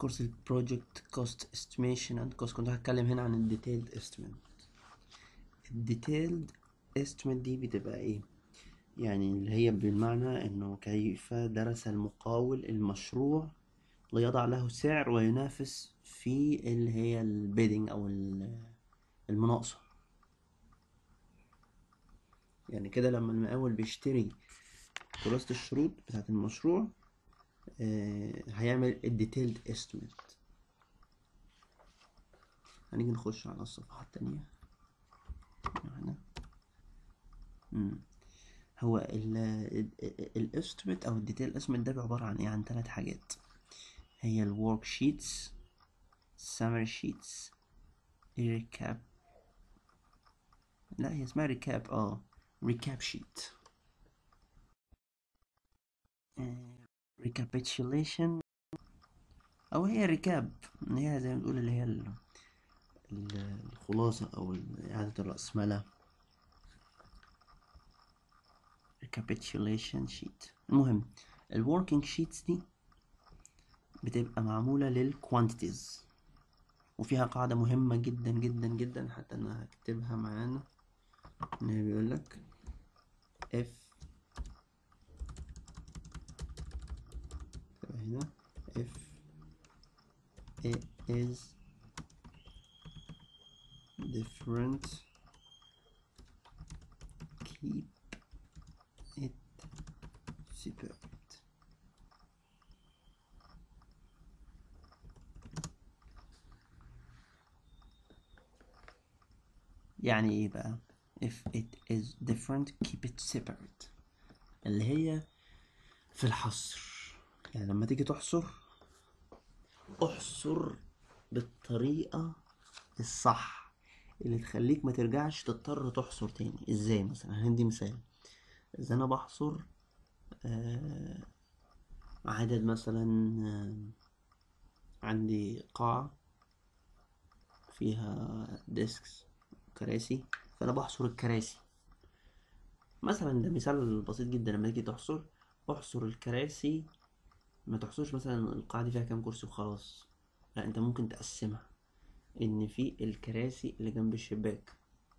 كورس البروجكت كوست استيميشن اند كوست كنت هتكلم هنا عن الديتيلد استيميت الديتيلد استيميت دي بتبقى ايه يعني اللي هي بالمعنى انه كيف درس المقاول المشروع ليضع له سعر وينافس في اللي هي البيدنج او ال- المناقصة يعني كده لما المقاول بيشتري خلاصة الشروط بتاعة المشروع آه، هيعمل الديتيلد استيميت هنيجي نخش على الصفحة التانية هنا مم. هو الاستيميت او الديتيل استيميت ده عبارة عن ايه عن ثلاث حاجات هي الورك شيتس summary sheets ريكاب لا هي اسمها ريكاب اه ريكاب شيت recapitulation او هي ريكاب هي زي ما بنقول اللي هي ال- ال- الخلاصة او ال- اعادة الرأسمالة recapitulation sheet المهم ال working sheets دي بتبقى معمولة لل quantities وفيها قاعدة مهمة جدا جدا جدا حتى انا هكتبها معانا ان هي بيقول لك if تبقى هنا if it is different keep it separate يعني ايه بقى if it is different keep it separate اللي هي في الحصر يعني لما تيجي تحصر احصر بالطريقة الصح اللي تخليك ما ترجعش تضطر تحصر تاني ازاي مثلا هندي مثال اذا انا بحصر آه عدد مثلا آه عندي قاعة فيها ديسكس كراسي فانا بحصر الكراسي مثلا ده مثال بسيط جدا لما تيجي تحصر احصر الكراسي ما تحصرش مثلا القاعة دي فيها كام كرسي وخلاص لا انت ممكن تقسمها ان في الكراسي اللي جنب الشباك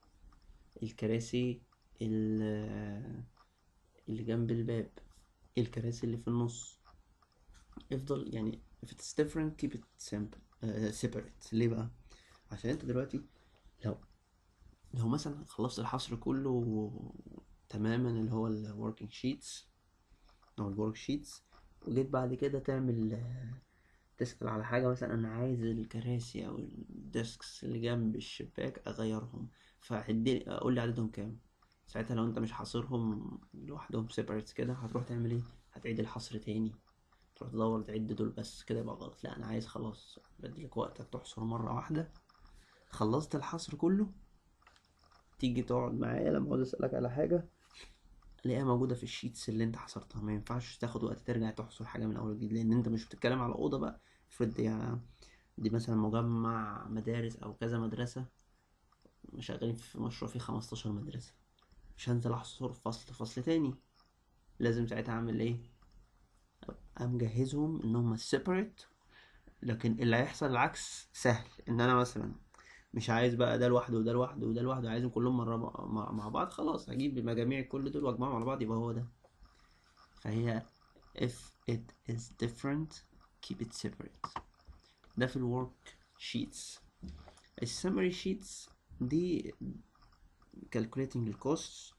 الكراسي ال- اللي جنب الباب الكراسي اللي في النص افضل يعني if it's different keep it simple uh, separate ليه بقى عشان انت دلوقتي لو لو مثلا خلصت الحصر كله تماما اللي هو ال working sheets او ال work sheets وجيت بعد كده تعمل آه، تسأل على حاجة مثلا أنا عايز الكراسي أو الديسكس اللي جنب الشباك أغيرهم فعدي أقول لي عددهم كام ساعتها لو أنت مش حاصرهم لوحدهم سيبريتس كده هتروح تعمل إيه هتعيد الحصر تاني تروح تدور تعد دول بس كده يبقى غلط لا أنا عايز خلاص بديلك وقتك تحصر مرة واحدة خلصت الحصر كله تيجي تقعد معايا لما اقعد اسالك على حاجه الاقيها موجوده في الشيتس اللي انت حصرتها ما ينفعش تاخد وقت ترجع تحصر حاجه من اول وجديد لان انت مش بتتكلم على اوضه بقى افرض دي دي مثلا مجمع مدارس او كذا مدرسه شغالين في مشروع فيه 15 مدرسه مش هنزل احصر فصل فصل تاني لازم ساعتها اعمل ايه ابقى مجهزهم ان هم separate لكن اللي هيحصل العكس سهل ان انا مثلا مش عايز بقى ده لوحده وده لوحده وده لوحده عايزهم كلهم مرة مع, مع بعض خلاص هجيب مجاميع كل دول واجمعهم على بعض يبقى هو ده فهي if it is different keep it separate ده في الورك شيتس السمري شيتس دي calculating the costs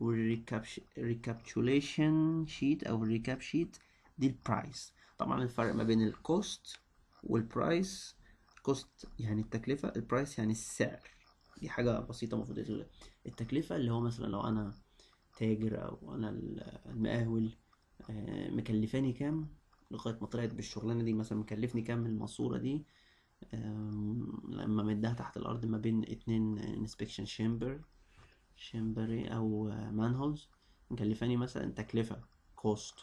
والريكابتوليشن شيت او الريكاب شيت دي البرايس طبعا الفرق ما بين الكوست والبرايس كوست يعني التكلفة البرايس يعني السعر دي حاجة بسيطة المفروض يتغير. التكلفة اللي هو مثلا لو أنا تاجر أو أنا المقاول آه، مكلفاني كام لغاية ما طلعت بالشغلانة دي مثلا مكلفني كام الماسورة دي آم، لما مدها تحت الأرض ما بين اتنين انسبكشن شامبر شامبري أو مانهولز مكلفاني مثلا تكلفة كوست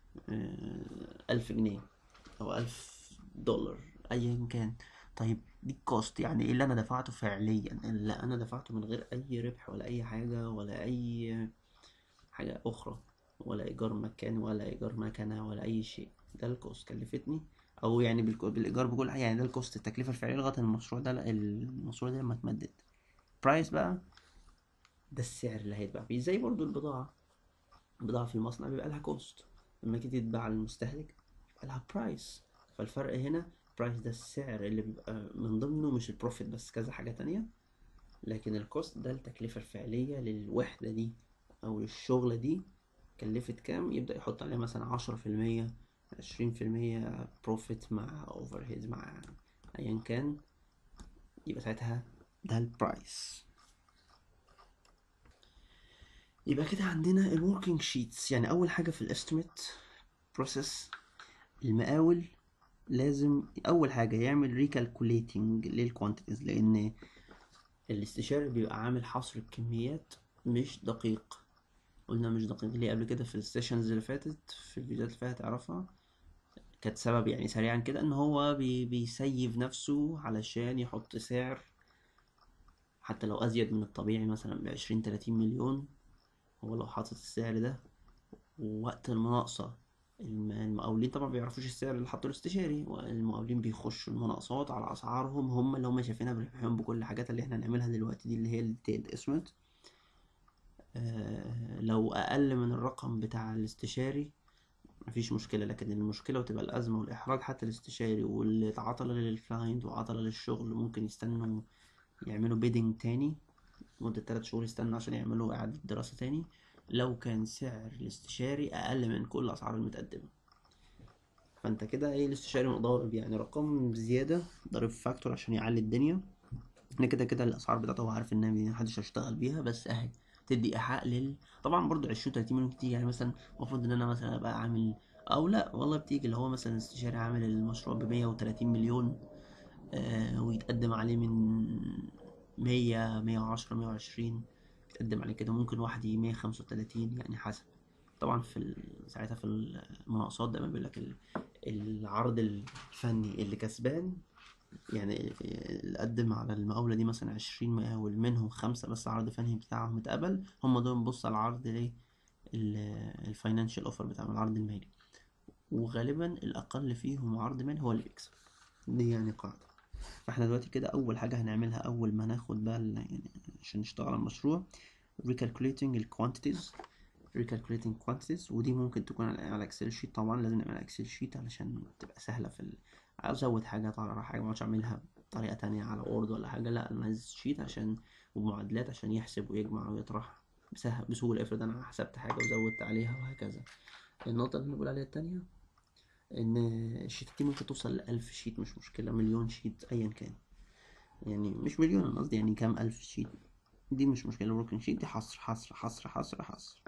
ألف جنيه أو ألف دولار أيا كان طيب دي الكوست يعني ايه اللي انا دفعته فعليا اللي انا دفعته من غير اي ربح ولا اي حاجة ولا اي حاجة اخرى ولا ايجار مكان ولا ايجار مكنة ولا اي شيء ده الكوست كلفتني او يعني بالك- بالايجار بكل حاجه يعني ده الكوست التكلفه الفعليه لغايه المشروع ده المشروع ده لما اتمدد برايس بقى ده السعر اللي هيتباع بيه زي برضو البضاعه البضاعه في المصنع بيبقى لها كوست لما تيجي تتباع للمستهلك بيبقى لها برايس فالفرق هنا برايس ده السعر اللي بيبقى من ضمنه مش البروفيت بس كذا حاجه تانية لكن الكوست ده التكلفه الفعليه للوحده دي او للشغله دي كلفت كام يبدأ يحط عليها مثلا عشرة في المية عشرين في المية بروفيت مع اوفر هيد مع ايا كان يبقى ساعتها ده البرايس يبقى كده عندنا الوركينج شيتس يعني اول حاجه في الاستيميت بروسيس المقاول لازم اول حاجه يعمل ريكالكوليتنج للكوانتيتيز لان الاستشاري بيبقى عامل حصر الكميات مش دقيق قلنا مش دقيق ليه قبل كده في السيشنز اللي فاتت في الفيديوهات اللي فاتت تعرفها كانت سبب يعني سريعا كده ان هو بي بيسيف نفسه علشان يحط سعر حتى لو ازيد من الطبيعي مثلا بعشرين تلاتين مليون هو لو حاطط السعر ده ووقت المناقصة الم- المقاولين طبعا بيعرفوش السعر اللي حاطه الاستشاري والمقاولين بيخشوا المناقصات على اسعارهم هم اللي هم شايفينها بربحهم بكل الحاجات اللي احنا هنعملها دلوقتي دي اللي هي الديتيلد اسمت آه لو اقل من الرقم بتاع الاستشاري مفيش مشكلة لكن المشكلة وتبقى الأزمة والإحراج حتى الاستشاري واللي اتعطل للكلاينت وعطل للشغل ممكن يستنوا يعملوا بيدنج تاني مدة تلات شهور يستنوا عشان يعملوا إعادة دراسة تاني لو كان سعر الاستشاري أقل من كل الأسعار المتقدمة فأنت كده إيه الاستشاري مضارب يعني رقم زيادة ضارب فاكتور عشان يعلي الدنيا احنا كده كده الأسعار بتاعته هو عارف إنها محدش هيشتغل بيها بس أهي تدي إيحاء لل طبعا برضو عشرين تلاتين مليون كتير يعني مثلا المفروض إن أنا مثلا أبقى عامل أو لأ والله بتيجي اللي هو مثلا استشاري عامل المشروع بمية وتلاتين مليون آه ويتقدم عليه من مية مية وعشرة مية وعشرين يتقدم عليه كده ممكن واحد مية خمسة وتلاتين يعني حسب طبعا في ال- ساعتها في المناقصات دايما بيقول لك ال- العرض الفني اللي كسبان يعني اللي قدم على المقاولة دي مثلا عشرين مقاول منهم خمسة بس عرض فني بتاعهم اتقبل هم دول نبص على العرض ليه الفاينانشال اوفر بتاعهم العرض المالي وغالبا الأقل فيهم عرض مالي هو اللي بيكسب دي يعني قاعدة فاحنا دلوقتي كده أول حاجة هنعملها أول ما ناخد بقى ال- يعني عشان نشتغل على المشروع recalculating ال quantities recalculating quantities ودي ممكن تكون على على اكسل شيت طبعا لازم نعمل اكسل شيت علشان تبقى سهلة في ال... ازود حاجات على حاجة ما اعملها بطريقة تانية على وورد ولا حاجة لا انا عايز شيت عشان ومعادلات عشان يحسب ويجمع ويطرح بسهل بسهولة افرض انا حسبت حاجة وزودت عليها وهكذا النقطة اللي بنقول عليها التانية ان الشيتات دي ممكن توصل لألف شيت مش مشكلة مليون شيت ايا كان يعني مش مليون انا قصدي يعني كام ألف شيت دي مش مشكلة الوركينج شيت دي حصر حصر حصر حصر حصر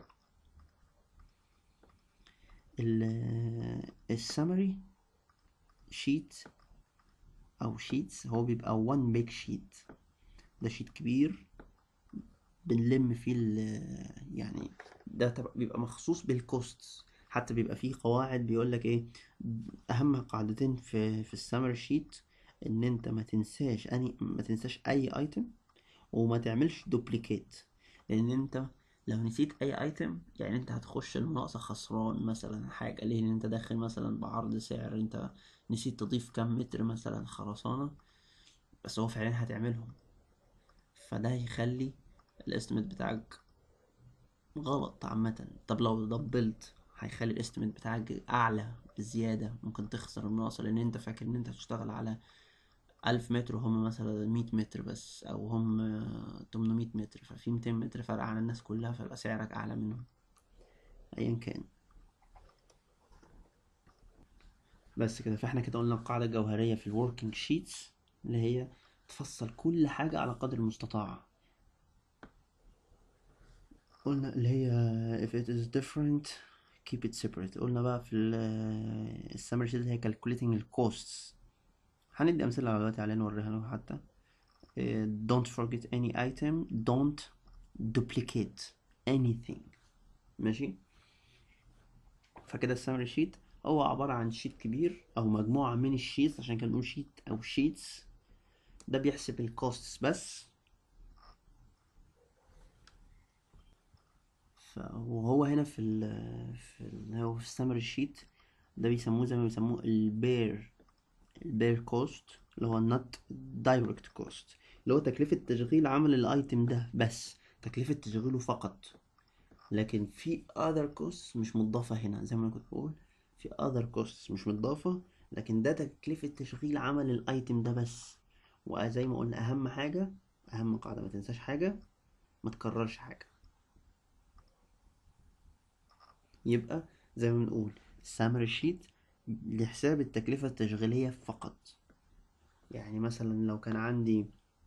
ال السمري شيت او شيتس هو بيبقى one big sheet ده شيت كبير بنلم فيه ال يعني ده تبع- بيبقى مخصوص بالكوست حتى بيبقى فيه قواعد بيقول لك ايه اهم قاعدتين في في السمر شيت ان انت ما تنساش اني ما تنساش اي ايتم وما تعملش دوبليكيت لان انت لو نسيت اي ايتم يعني انت هتخش المناقصه خسران مثلا حاجه ليه لان انت داخل مثلا بعرض سعر انت نسيت تضيف كام متر مثلا خرسانه بس هو فعلا هتعملهم فده هيخلي الاستيميت بتاعك غلط عامة طب لو دبلت هيخلي الاستيميت بتاعك أعلى بزيادة ممكن تخسر المناقصة لأن أنت فاكر إن أنت هتشتغل على ألف متر وهم مثلا مية متر بس أو هم تمنمية متر ففي ميتين متر فرق عن الناس كلها فيبقى سعرك أعلى منهم أيا كان بس كده فاحنا كده قلنا القاعدة الجوهرية في الوركينج شيتس اللي هي تفصل كل حاجة على قدر المستطاع قلنا اللي هي if it is different keep it separate قلنا بقى في السمر شيت اللي هي calculating ال costs هندي أمثلة على دلوقتي عليها نوريها لكم حتى إيه، don't forget any item don't duplicate anything ماشي فكده السمري شيت هو عبارة عن شيت كبير أو مجموعة من الشيتس عشان كده بنقول شيت أو شيتس ده بيحسب الكوستس بس ف- وهو هنا في ال في ال هو في السمري شيت ده بيسموه زي ما بيسموه البير البير كوست اللي هو النت دايركت كوست اللي هو تكلفة تشغيل عمل الايتم ده بس تكلفة تشغيله فقط لكن في other costs مش مضافة هنا زي ما أنا كنت بقول في other costs مش مضافة لكن ده تكلفة تشغيل عمل الايتم ده بس وزي ما قلنا اهم حاجة اهم قاعدة ما تنساش حاجة ما تكررش حاجة يبقى زي ما بنقول السامري شيت لحساب التكلفة التشغيلية فقط يعني مثلا لو كان عندي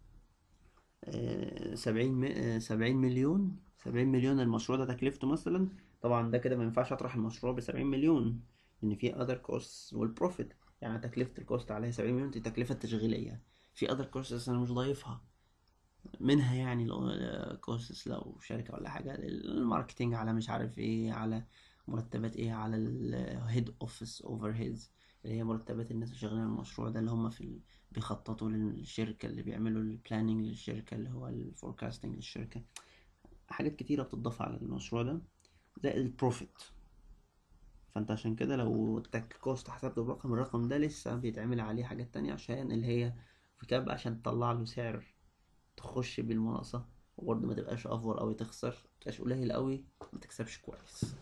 آه، سبعين م- آه، سبعين مليون سبعين مليون المشروع ده تكلفته مثلا طبعا ده كده ما ينفعش اطرح المشروع بسبعين مليون لان في other costs والبروفيت يعني تكلفة الكوست عليها سبعين مليون دي تكلفة تشغيلية في other costs انا مش ضايفها منها يعني كورسز لو شركة ولا حاجة الماركتينج على مش عارف ايه على مرتبات ايه على الهيد اوفيس اوفر هيدز اللي هي مرتبات الناس اللي شغالين على المشروع ده اللي هم في ال... بيخططوا للشركة اللي بيعملوا البلاننج للشركة اللي هو الفوركاستنج للشركة حاجات كتيرة بتضاف على المشروع ده زائد البروفيت فانت عشان كده لو التك كوست حسبته برقم الرقم ده لسه بيتعمل عليه حاجات تانية عشان اللي هي في كاب عشان تطلع له سعر تخش بالمناقصة وبرضه ما تبقاش افور اوي تخسر متبقاش قليل اوي ما تكسبش كويس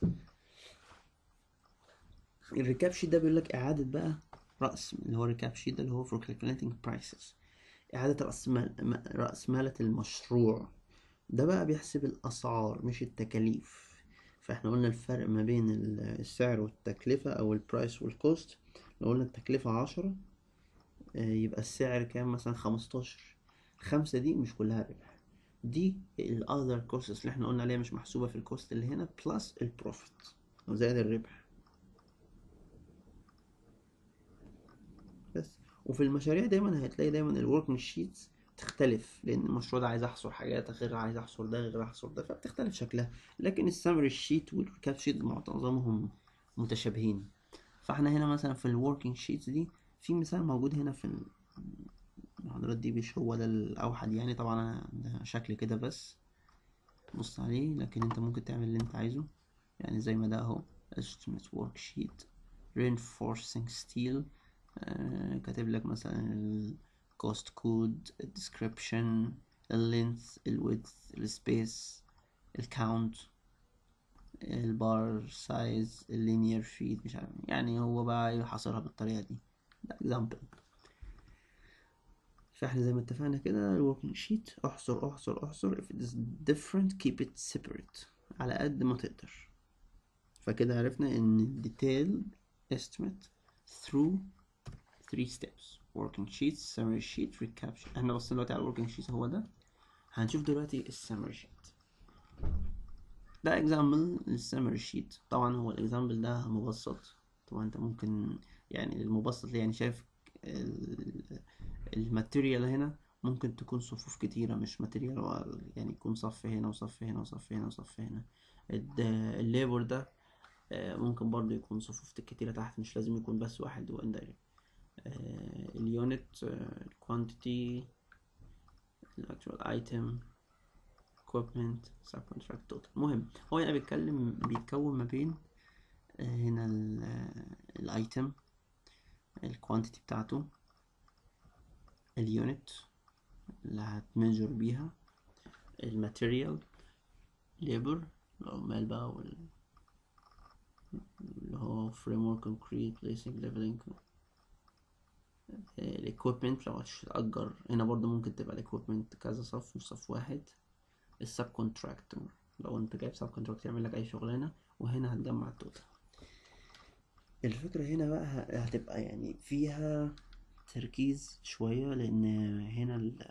الريكاب شيت ده بيقول لك اعادة بقى رأس اللي هو الريكاب شيت ده اللي هو for calculating prices اعادة رأس مال م- رأس مالة المشروع ده بقى بيحسب الاسعار مش التكاليف فاحنا قلنا الفرق ما بين ال- السعر والتكلفة او البرايس والكوست لو قلنا التكلفة عشرة آه، يبقى السعر كام مثلا خمستاشر الخمسة دي مش كلها ربح دي ال other costs اللي احنا قلنا عليها مش محسوبة في الكوست اللي هنا plus البروفيت وزائد الربح بس وفي المشاريع دايما هتلاقي دايما الوركينج شيتس تختلف لان المشروع ده عايز احصر حاجات غير عايز احصر ده غير احصر ده فبتختلف شكلها لكن السمري شيت والكاب شيت معظمهم متشابهين فاحنا هنا مثلا في الوركينج شيتس دي في مثال موجود هنا في المحاضرات دي مش هو ده الاوحد يعني طبعا انا ده شكل كده بس بص عليه لكن انت ممكن تعمل اللي انت عايزه يعني زي ما ده اهو estimate worksheet reinforcing steel آه كاتب لك مثلا ال cost code ال description ال length ال width ال space ال count البار سايز اللينير فيت مش عارف يعني هو بقى يحصرها بالطريقة دي ده example فاحنا زي ما اتفقنا كده الوركينج شيت احصر احصر احصر if it is different keep it separate على قد ما تقدر فكده عرفنا ان detailed estimate through three steps working sheet summary sheet recap sheet احنا بصينا دلوقتي على working sheet هو ده هنشوف دلوقتي السمري شيت ده example للسمري شيت طبعا هو الاكزامبل ده مبسط طبعا انت ممكن يعني المبسط اللي يعني شايف ال- الماتيريال هنا ممكن تكون صفوف كتيرة مش ماتيريال هو يعني يكون صف هنا وصف هنا وصف هنا وصف هنا الد- الليبر ده آه، ممكن برضو يكون صفوف كتيرة تحت مش لازم يكون بس واحد واندايركت اليونت الكوانتيتي الاكتوال ايتم equipment subcontract total المهم هو هنا بيتكلم بيتكون ما بين آه، هنا الايتم الكوانتيتي بتاعته اليونت اللي هتميجر بيها الماتيريال ليبر العمال بقى وال اللي هو فريمورك كونكريت بليسنج ليفلينج الاكويبمنت لو هتأجر هنا برضو ممكن تبقى الاكويبمنت كذا صف مش صف واحد السب كونتراكتور لو انت جايب سب كونتراكتور يعمل لك اي شغلانه وهنا هتجمع التوتال الفكرة هنا بقى ه- هتبقى يعني فيها تركيز شوية لأن هنا ال-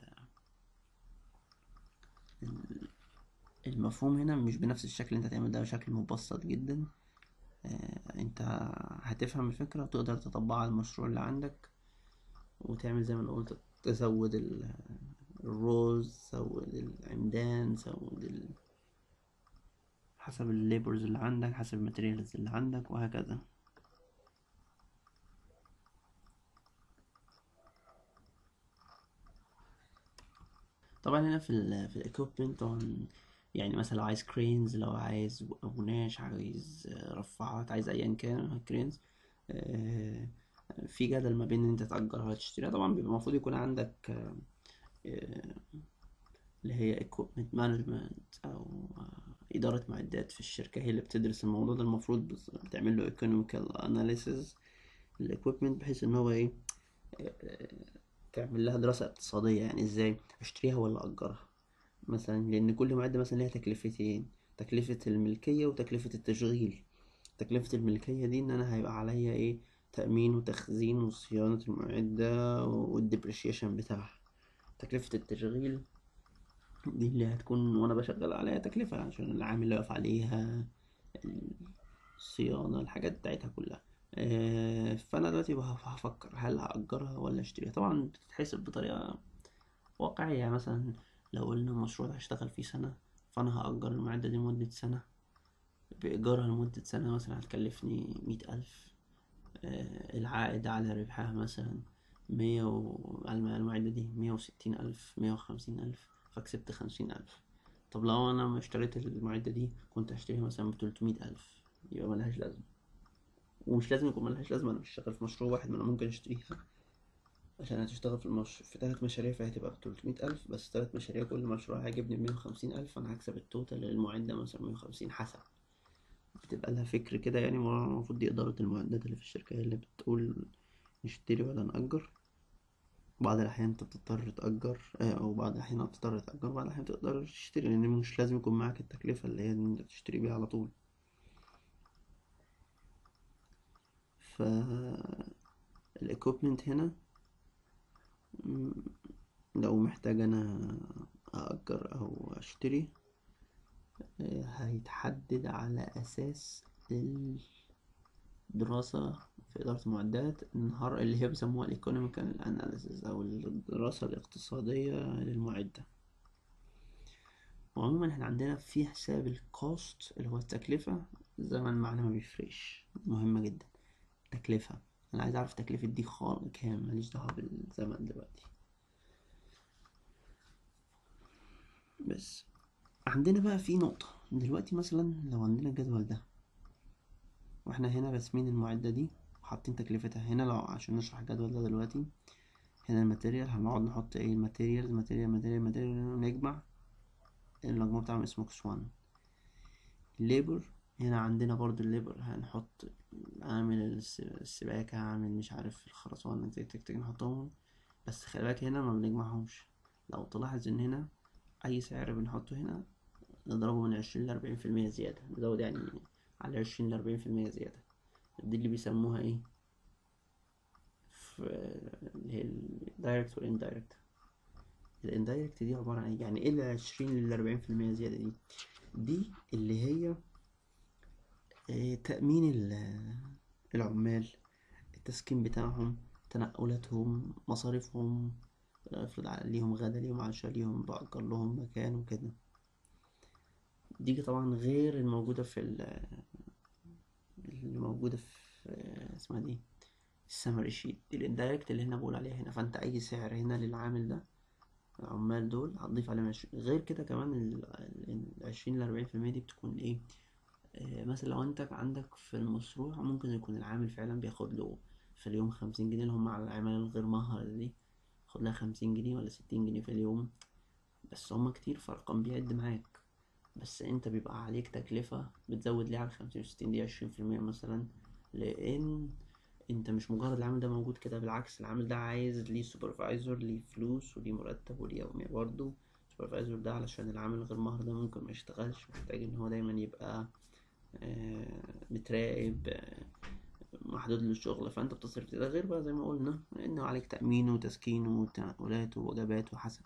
ال- المفهوم هنا مش بنفس الشكل اللي انت هتعمل ده بشكل مبسط جدا آه، انت هتفهم الفكرة وتقدر تطبقها على المشروع اللي عندك وتعمل زي ما انا قلت تزود ال- الروز تزود العمدان تزود ال... حسب الليبرز اللي عندك حسب الماتيريالز اللي عندك وهكذا طبعا هنا في ال في الاكويبمنت طبعا يعني مثلا لو عايز كرينز لو عايز وناش عايز رفعات عايز ايا كان كرينز في جدل ما بين ان انت تأجرها ولا تشتريها طبعا بيبقى المفروض يكون عندك آه، آه، اللي هي equipment management او آه، إدارة معدات في الشركة هي اللي بتدرس الموضوع ده المفروض بت- بتعمل له economical analysis الاكويبمنت بحيث ان هو ايه آه، تعمل لها دراسة اقتصادية يعني ازاي اشتريها ولا اجرها مثلا لان كل معدة مثلا ليها تكلفتين تكلفة الملكية وتكلفة التشغيل تكلفة الملكية دي ان انا هيبقى عليا ايه تأمين وتخزين وصيانة المعدة والديبريشيشن بتاعها تكلفة التشغيل دي اللي هتكون وانا بشغل عليها تكلفة عشان العامل اللي واقف عليها الصيانة الحاجات بتاعتها كلها آه، فانا دلوقتي بقى هفكر هل هأجرها ولا اشتريها طبعا بتتحسب بطريقة واقعية يعني مثلا لو قلنا المشروع ده هشتغل فيه سنة فانا هأجر المعدة دي مدة سنة بإيجارها لمدة سنة مثلا هتكلفني مية ألف آه، العائد على ربحها مثلا مية و... على المعدة دي مية وستين ألف مية وخمسين ألف فكسبت خمسين ألف طب لو أنا ما اشتريت المعدة دي كنت هشتريها مثلا بتلتمية ألف يبقى ملهاش لازمة ومش لازم يكون ملهاش لازمة أنا مش شغال في مشروع واحد ما أنا ممكن أشتريها عشان هتشتغل في المش... في تلات مشاريع فهي هتبقى بتلتمية ألف بس تلات مشاريع كل مشروع هيجيبني بمية وخمسين ألف أنا هكسب التوتال للمعدة مثلا مية وخمسين حسب بتبقى لها فكر كده يعني المفروض دي إدارة المعدات اللي في الشركة هي اللي بتقول نشتري ولا نأجر بعض الأحيان أنت بتضطر تأجر آه، أو بعض الأحيان بتضطر تأجر بعض الأحيان تقدر تشتري لأن مش لازم يكون معاك التكلفة اللي هي إن أنت تشتري بيها على طول ف الإكويبمنت هنا م، لو محتاج أنا أأجر أو أشتري آه، هيتحدد على أساس الدراسة في إدارة المعدات النهار اللي هي بيسموها الإيكونوميكال أناليسيس أو الدراسة الاقتصادية للمعدة وعموما احنا عندنا في حساب الكوست اللي هو التكلفة الزمن معانا ما بيفرقش مهمة جدا تكلفة أنا عايز أعرف تكلفة دي خالص كام ماليش دعوة بالزمن دلوقتي بس عندنا بقى في نقطة دلوقتي مثلا لو عندنا الجدول ده واحنا هنا راسمين المعدة دي وحاطين تكلفتها هنا لو عشان نشرح الجدول ده دلوقتي هنا الماتيريال هنقعد نحط ايه الماتيريال ماتيريال ماتيريال ماتيريال نجمع المجموع بتاعهم اسمه اكس 1 الليبر هنا عندنا برضو الليبر هنحط عامل الس- السباكة عامل مش عارف الخرسانة تك تك تك نحطهم بس خلي بالك هنا ما بنجمعهمش لو تلاحظ ان هنا اي سعر بنحطه هنا نضربه من عشرين لأربعين في المية زيادة نزود يعني على عشرين لأربعين في المية زيادة دي اللي بيسموها ايه في اللي هي الدايركت والاندايركت الاندايركت دي عبارة عن ايه يعني ايه العشرين للأربعين في المية زيادة دي دي اللي هي آه، تأمين ال- العمال التسكين بتاعهم تنقلاتهم مصاريفهم افرض عليهم غدا ليهم عشاء ليهم بأجر لهم مكان وكده دي طبعا غير الموجودة في ال- اللي موجودة في آه، اسمها دي السمري شيت دي الاندايركت اللي هنا بقول عليها هنا فانت اي سعر هنا للعامل ده العمال دول هتضيف عليهم عشرين غير كده كمان العشرين لأربعين في المية دي بتكون ايه آه، مثلا لو انت عندك في المشروع ممكن يكون العامل فعلا بياخد له في اليوم خمسين جنيه اللي هم على العمالة الغير مهرة دي ياخد لها خمسين جنيه ولا ستين جنيه في اليوم بس هما كتير فالرقم بيعد معاك بس انت بيبقى عليك تكلفة بتزود ليه على خمسين وستين دي عشرين في المية مثلا لأن انت مش مجرد العامل ده موجود كده بالعكس العامل ده عايز ليه سوبرفايزر ليه فلوس وليه مرتب وليه يومية برضه السوبرفايزر ده علشان العامل الغير مهر ده ممكن ما يشتغلش محتاج ان هو دايما يبقى آه، متراقب آه، محدود للشغل فانت بتصرف ده غير بقى زي ما قلنا انه عليك تأمينه وتسكينه وتنقلاته ووجباته وحسب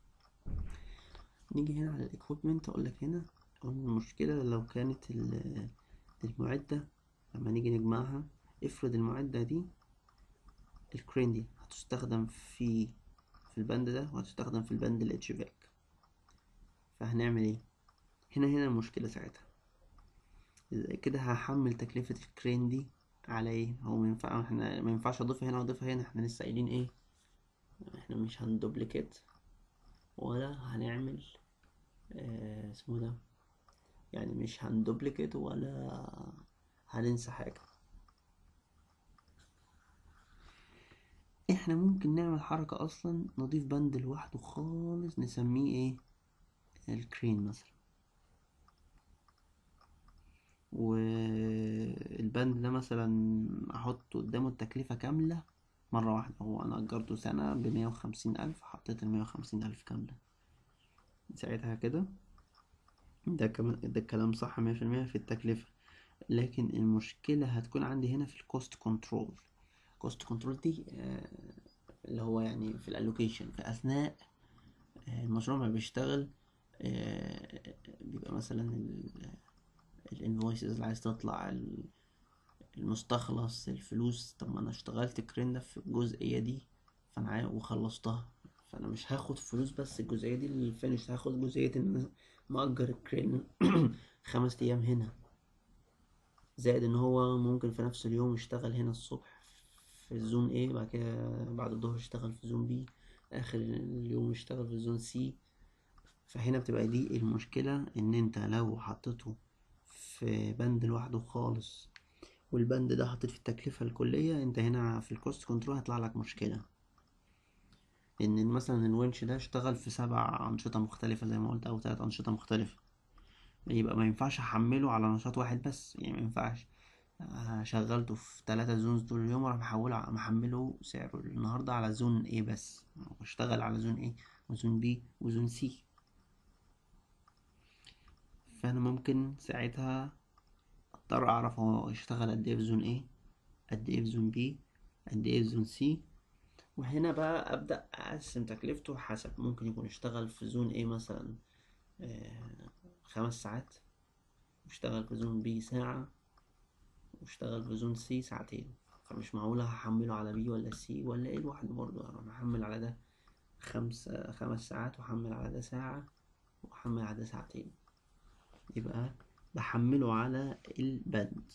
نيجي هنا على الاكويبمنت اقول لك هنا قلنا المشكلة لو كانت ال- المعدة لما نيجي نجمعها افرض المعدة دي الكرين دي هتستخدم في في البند ده وهتستخدم في البند الاتش فاك فهنعمل ايه هنا هنا المشكلة ساعتها إذا كده هحمل تكلفة الكرين دي على ايه هو ما ينفع احنا ما ينفعش اضيفها هنا واضيفها هنا احنا لسه قايلين ايه احنا مش هندوبليكيت ولا هنعمل آه اسمه ده يعني مش هندوبليكيت ولا هننسى حاجة احنا ممكن نعمل حركة اصلا نضيف بند لوحده خالص نسميه ايه الكرين مثلا والبند ده مثلا احط قدامه التكلفة كاملة مرة واحدة هو انا اجرته سنة بمية وخمسين الف حطيت المية وخمسين الف كاملة ساعتها كده ده كمان ده الكلام صح مية في المية في التكلفة لكن المشكلة هتكون عندي هنا في الكوست كنترول كوست كنترول دي آه، اللي هو يعني في الالوكيشن في اثناء آه، المشروع ما بيشتغل آه، بيبقى مثلا الانفويسز اللي عايز تطلع ال- المستخلص الفلوس طب ما انا اشتغلت كرين ده في الجزئية دي فانا عاي- وخلصتها فانا مش هاخد فلوس بس الجزئية دي الفينش هاخد جزئية ان أنا مأجر الكرين خمس ايام هنا زائد ان هو ممكن في نفس اليوم يشتغل هنا الصبح في الزون A بعد كده بعد الظهر يشتغل في زون B اخر اليوم يشتغل في زون C فهنا بتبقى دي المشكلة ان انت لو حطيته في بند لوحده خالص والبند ده حطيت في التكلفة الكلية انت هنا في الكوست كنترول هيطلع لك مشكلة ان مثلا الونش ده اشتغل في سبع انشطة مختلفة زي ما قلت او تلات انشطة مختلفة يبقى ما ينفعش احمله على نشاط واحد بس يعني ما ينفعش آه، شغلته في ثلاثة زونز طول اليوم وراح محوله ع- محمله سعره النهاردة على زون A بس واشتغل على زون A وزون B وزون C فأنا ممكن ساعتها أضطر أعرف هو اشتغل قد إيه في زون A قد إيه في زون B قد إيه في زون C وهنا بقى أبدأ أقسم تكلفته حسب ممكن يكون اشتغل في زون A مثلا آه، خمس ساعات واشتغل في زون B ساعة واشتغل في زون سي ساعتين فمش معقولة هحمله على بي ولا سي ولا ايه لوحده برضه انا هحمل على ده خمس خمس ساعات وأحمل على ده ساعة وأحمل على ده ساعتين يبقى بحمله على البند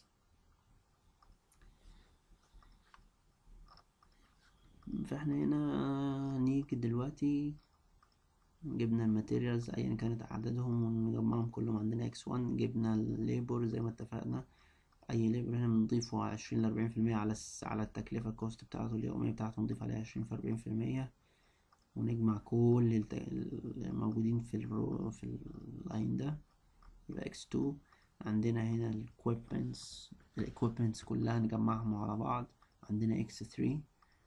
فاحنا هنا نيجي دلوقتي جبنا الماتيريالز ايا كانت اعدادهم ونجمعهم كلهم عندنا اكس 1 جبنا الليبر زي ما اتفقنا اي ليبر هنا بنضيفه عشرين لأربعين في المية على الس... على التكلفة الكوست بتاعته اليومية بتاعته نضيف عليها عشرين في أربعين في المية ونجمع كل الت... الموجودين في الرو... في اللاين ده يبقى اكس تو عندنا هنا الاكويبمنتس الاكويبمنتس كلها نجمعهم على بعض عندنا اكس ثري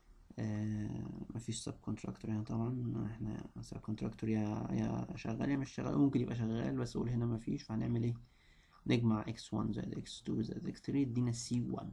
آه مفيش سب كونتراكتور هنا طبعا احنا سب كونتراكتور يا يا شغال يا مش شغال ممكن يبقى شغال بس اقول هنا مفيش فهنعمل ايه نجمع x1 زائد x2 زائد x3 يدينا c1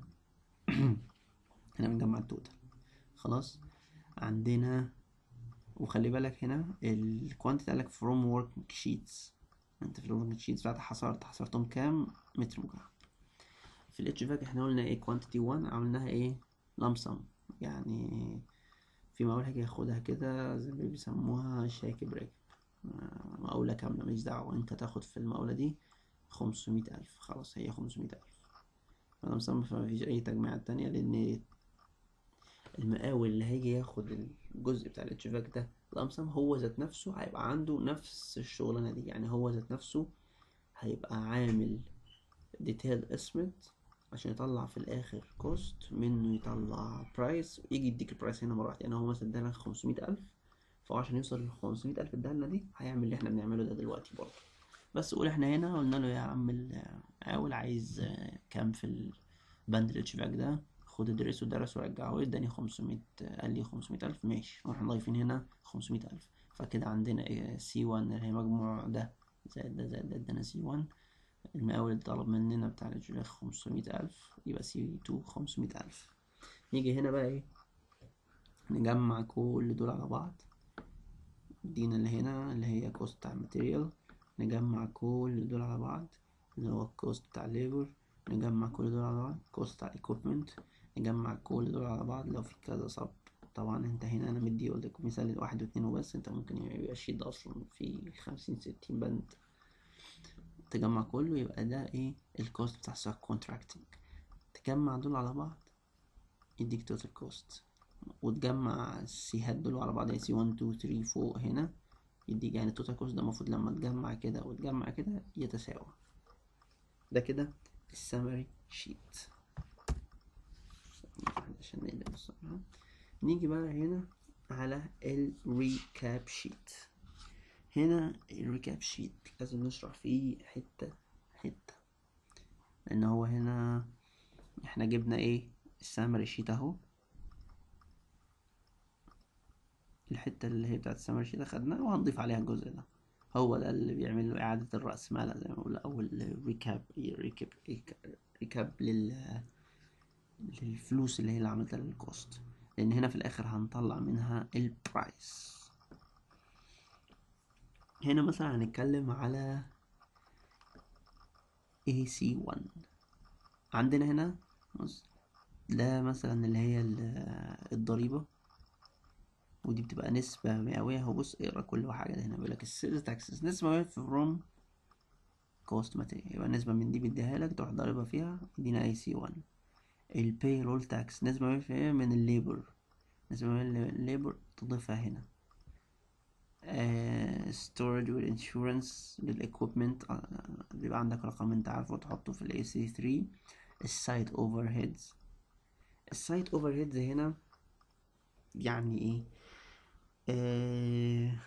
هنا بنجمع التوتال خلاص عندنا وخلي بالك هنا الكوانتيتي قالك from work sheets انت في الورك شيتس بتاعتك حصرت حصرتهم كام متر مكعب في الاتش فاك احنا قلنا ايه كوانتيتي 1 عملناها ايه لمسم يعني في مقاول هيجي ياخدها كده زي ما بيسموها شاكي بريك مقاولة كاملة ماليش دعوة انت تاخد في المقاولة دي خمسمية ألف خلاص هي خمسمية ألف أنا مسمى فمفيش أي تجميعات تانية لأن المقاول اللي هيجي ياخد الجزء بتاع الاتشفاك ده لمسم هو ذات نفسه هيبقى عنده نفس الشغلانة دي يعني هو ذات نفسه هيبقى عامل ديتيل اسمنت عشان يطلع في الآخر كوست منه يطلع برايس ويجي يديك البرايس هنا مرة واحدة يعني هو مثلا ادالك خمسمية ألف فهو عشان يوصل للخمسمية ألف ادالنا دي هيعمل اللي احنا بنعمله ده دلوقتي برضه بس قول احنا هنا قلنا له يا عم المقاول عايز كام في البند الاتشباك ده خد ادرسه درس ورجعه اداني خمسمية قال لي خمسمية ألف ماشي واحنا ضايفين هنا خمسمية ألف فكده عندنا سي وان اللي هي مجموع ده زائد ده زائد ده ادانا سي وان المقاول اللي طلب مننا بتاع الاتشباك خمسمية ألف يبقى سي تو خمسمية ألف نيجي هنا بقى ايه نجمع كل دول على بعض ادينا اللي هنا اللي هي كوست بتاع الماتيريال نجمع كل دول على بعض اللي هو الكوست بتاع الليبر نجمع كل دول على بعض كوست بتاع الايكويبمنت نجمع كل دول على بعض لو في كذا صب طبعا انت هنا انا مدي قلت لكم مثال واحد واتنين وبس انت ممكن يبقى الشيت ده اصلا في خمسين ستين بند تجمع كله يبقى ده ايه الكوست بتاع السب كونتراكتنج تجمع دول على بعض يديك توتال كوست وتجمع السيهات دول على بعض يعني سي 1 2 3 فوق هنا يديك يعني التوتال كوست ده المفروض لما تجمع كده وتجمع كده يتساوى ده كده السمري شيت عشان نقلب الصفحة نيجي بقى هنا على الريكاب شيت هنا الريكاب شيت لازم نشرح فيه حتة حتة لأن هو هنا احنا جبنا ايه السامري شيت اهو الحتة اللي هي بتاعت السامري شيت اخدناها وهنضيف عليها الجزء ده هو ده اللي بيعمل له إعادة الرأس مال زي ما بقول أو الريكاب ريكاب ريكاب لل للفلوس اللي هي اللي عملتها للكوست لأن هنا في الآخر هنطلع منها البرايس هنا مثلا هنتكلم على AC1 عندنا هنا بص ده مثلا اللي هي الضريبة ودي بتبقى نسبة مئوية هو بص اقرا كل حاجة ده هنا بيقولك السيلز تاكسس نسبة مئوية فروم كوست ماتيريال يبقى نسبة من دي بديها لك تروح ضاربها فيها ادينا اي سي 1 الباي رول تاكس نسبة مئوية من الليبر نسبة من الليبر تضيفها هنا ستورج والانشورنس للاكويبمنت بيبقى عندك رقم انت عارفه تحطه في الاي سي 3 السايت اوفر هيدز السايت اوفر هيدز هنا يعني ايه آه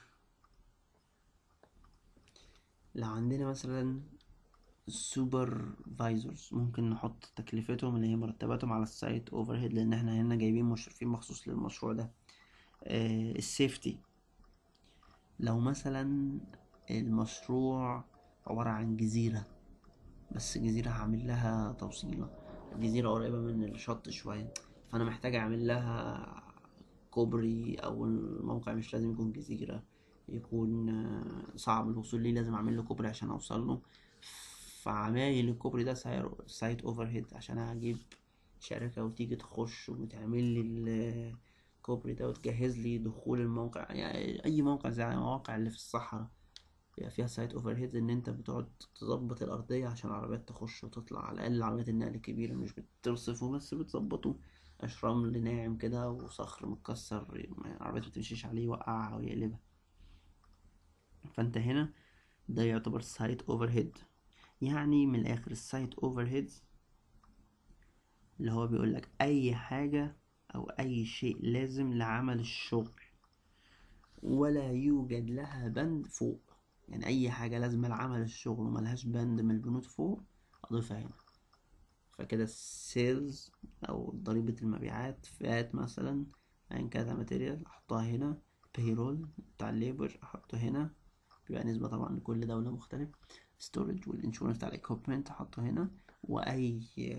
لو عندنا مثلا سوبرفايزرز ممكن نحط تكلفتهم اللي هي مرتباتهم على السايت اوفر هيد لان احنا هنا جايبين مشرفين مخصوص للمشروع ده آه السيفتي لو مثلا المشروع عبارة عن جزيرة بس جزيرة هعمل لها توصيلة جزيرة قريبة من الشط شوية فأنا محتاج أعمل لها كوبري أو الموقع مش لازم يكون جزيرة يكون صعب الوصول ليه لازم أعمل له كوبري عشان أوصل له فعمايل الكوبري ده سايت اوفر هيد عشان أجيب شركة وتيجي تخش وتعمل لي الكوبري ده وتجهز لي دخول الموقع يعني أي موقع زي المواقع اللي في الصحراء بيبقى فيها سايت اوفر هيد ان انت بتقعد تظبط الارضيه عشان العربيات تخش وتطلع على الاقل عربيات النقل الكبيره مش بترصفه بس بتظبطه قش رمل ناعم كده وصخر متكسر العربيات متمشيش عليه يوقعها ويقلبها فانت هنا ده يعتبر سايت اوفر هيد يعني من الاخر السايت اوفر هيدز اللي هو بيقول لك اي حاجه او اي شيء لازم لعمل الشغل ولا يوجد لها بند فوق يعني اي حاجه لازم لعمل الشغل وملهاش بند من البنود فوق اضيفها هنا فكده السيلز او ضريبة المبيعات فات مثلا ايا كانت ماتيريال احطها هنا بيرول بتاع الليبر احطه هنا بيبقى نسبة طبعا لكل دولة مختلف ستورج والانشورنس بتاع الايكوبمنت احطه هنا واي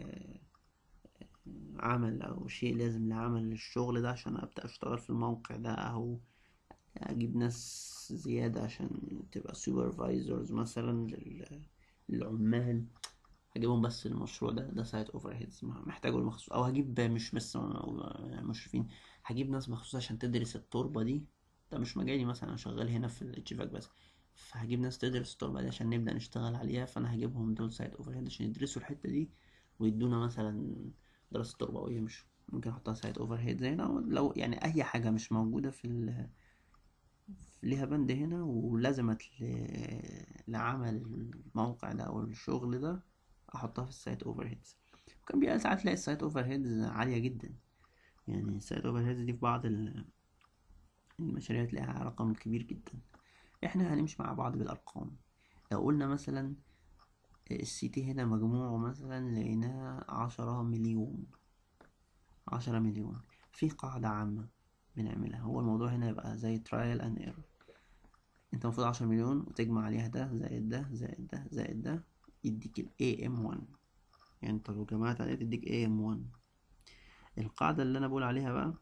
عمل او شيء لازم لعمل الشغل ده عشان ابدا اشتغل في الموقع ده او اجيب ناس زيادة عشان تبقى سوبرفايزرز مثلا للعمال هجيبهم بس المشروع ده ده سايت اوفر هيدز محتاجه المخصوص او هجيب مش بس مشرفين هجيب ناس مخصوص عشان تدرس التربة دي ده مش مجالي مثلا انا شغال هنا في الاتشيفاك بس فهجيب ناس تدرس التربة دي عشان نبدأ نشتغل عليها فانا هجيبهم دول سايت اوفر هيد عشان يدرسوا الحتة دي ويدونا مثلا دراسة تربة ويمشوا ممكن احطها سايت اوفر هيد هنا لو يعني اي حاجة مش موجودة في ال ليها بند هنا ولازمت لعمل الموقع ده او الشغل ده احطها في السايت اوفر هيدز وكان بيبقى ساعات تلاقي السايت اوفر هيدز عالية جدا يعني السايت اوفر هيدز دي في بعض المشاريع تلاقيها رقم كبير جدا احنا هنمشي مع بعض بالارقام لو قلنا مثلا السي تي هنا مجموعه مثلا لقيناه عشرة مليون عشرة مليون في قاعدة عامة بنعملها هو الموضوع هنا يبقى زي ترايل اند ايرور انت المفروض عشرة مليون وتجمع عليها ده زائد ده زائد ده زائد ده يديك ال AM1 يعني انت لو جمعت عليها تديك AM1 القاعدة اللي انا بقول عليها بقى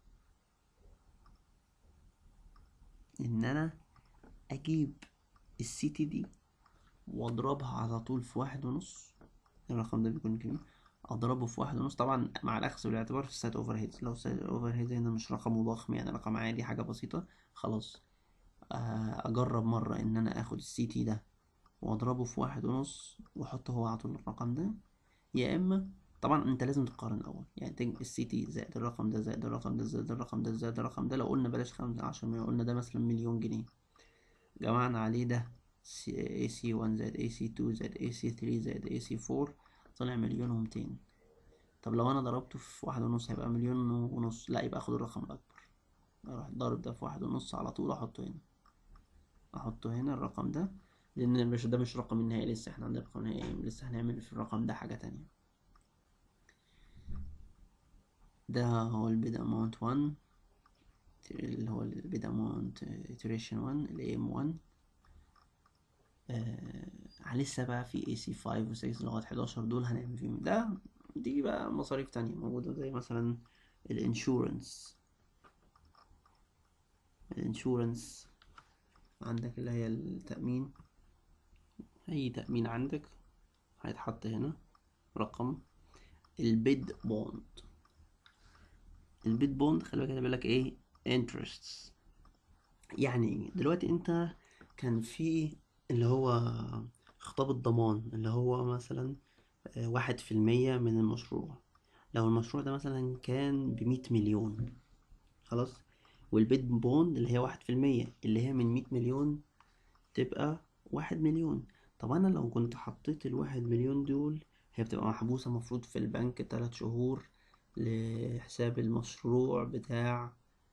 ان انا اجيب السي تي دي واضربها على طول في واحد ونص الرقم ده بيكون كبير اضربه في واحد ونص طبعا مع الاخذ بالاعتبار في السايت اوفر هيدز لو السايت اوفر هيدز هنا مش رقم ضخم يعني رقم عادي حاجة بسيطة خلاص اجرب مرة ان انا اخد السي تي ده واضربه في واحد ونص واحطه هو على طول الرقم ده يا اما طبعا انت لازم تقارن الاول يعني السي تي زائد الرقم ده زائد الرقم ده زائد الرقم ده زائد الرقم ده لو قلنا بلاش خمسة عشر مليون قلنا ده مثلا مليون جنيه جمعنا عليه ده اي سي 1 زائد اي سي 2 زائد اي سي 3 زائد اي سي 4 طلع مليون ومتين طب لو انا ضربته في واحد ونص هيبقى مليون ونص لا يبقى اخد الرقم الاكبر اروح ضارب ده في واحد ونص على طول احطه هنا احطه هنا الرقم ده لان مش ده مش رقم النهائي لسه احنا عندنا رقم نهائي لسه هنعمل في الرقم ده حاجة تانية ده هو البيد اماونت 1 اللي هو البيد اماونت iteration 1 ال am 1 آه لسه بقى في AC 5 و 6 لغاية 11 دول هنعمل فيهم ده دي بقى مصاريف تانية موجودة زي مثلا الانشورنس الانشورنس عندك اللي هي التأمين أي تأمين عندك هيتحط هنا رقم البيد بوند البيد بوند خلي بالك لك ايه interests يعني ايه دلوقتي انت كان في اللي هو خطاب الضمان اللي هو مثلا واحد في المية من المشروع لو المشروع ده مثلا كان بمية مليون خلاص والبيد بوند اللي هي واحد في المية اللي هي من مية مليون تبقى واحد مليون طب انا لو كنت حطيت الواحد مليون دول هي بتبقى محبوسة مفروض في البنك تلات شهور لحساب المشروع بتاع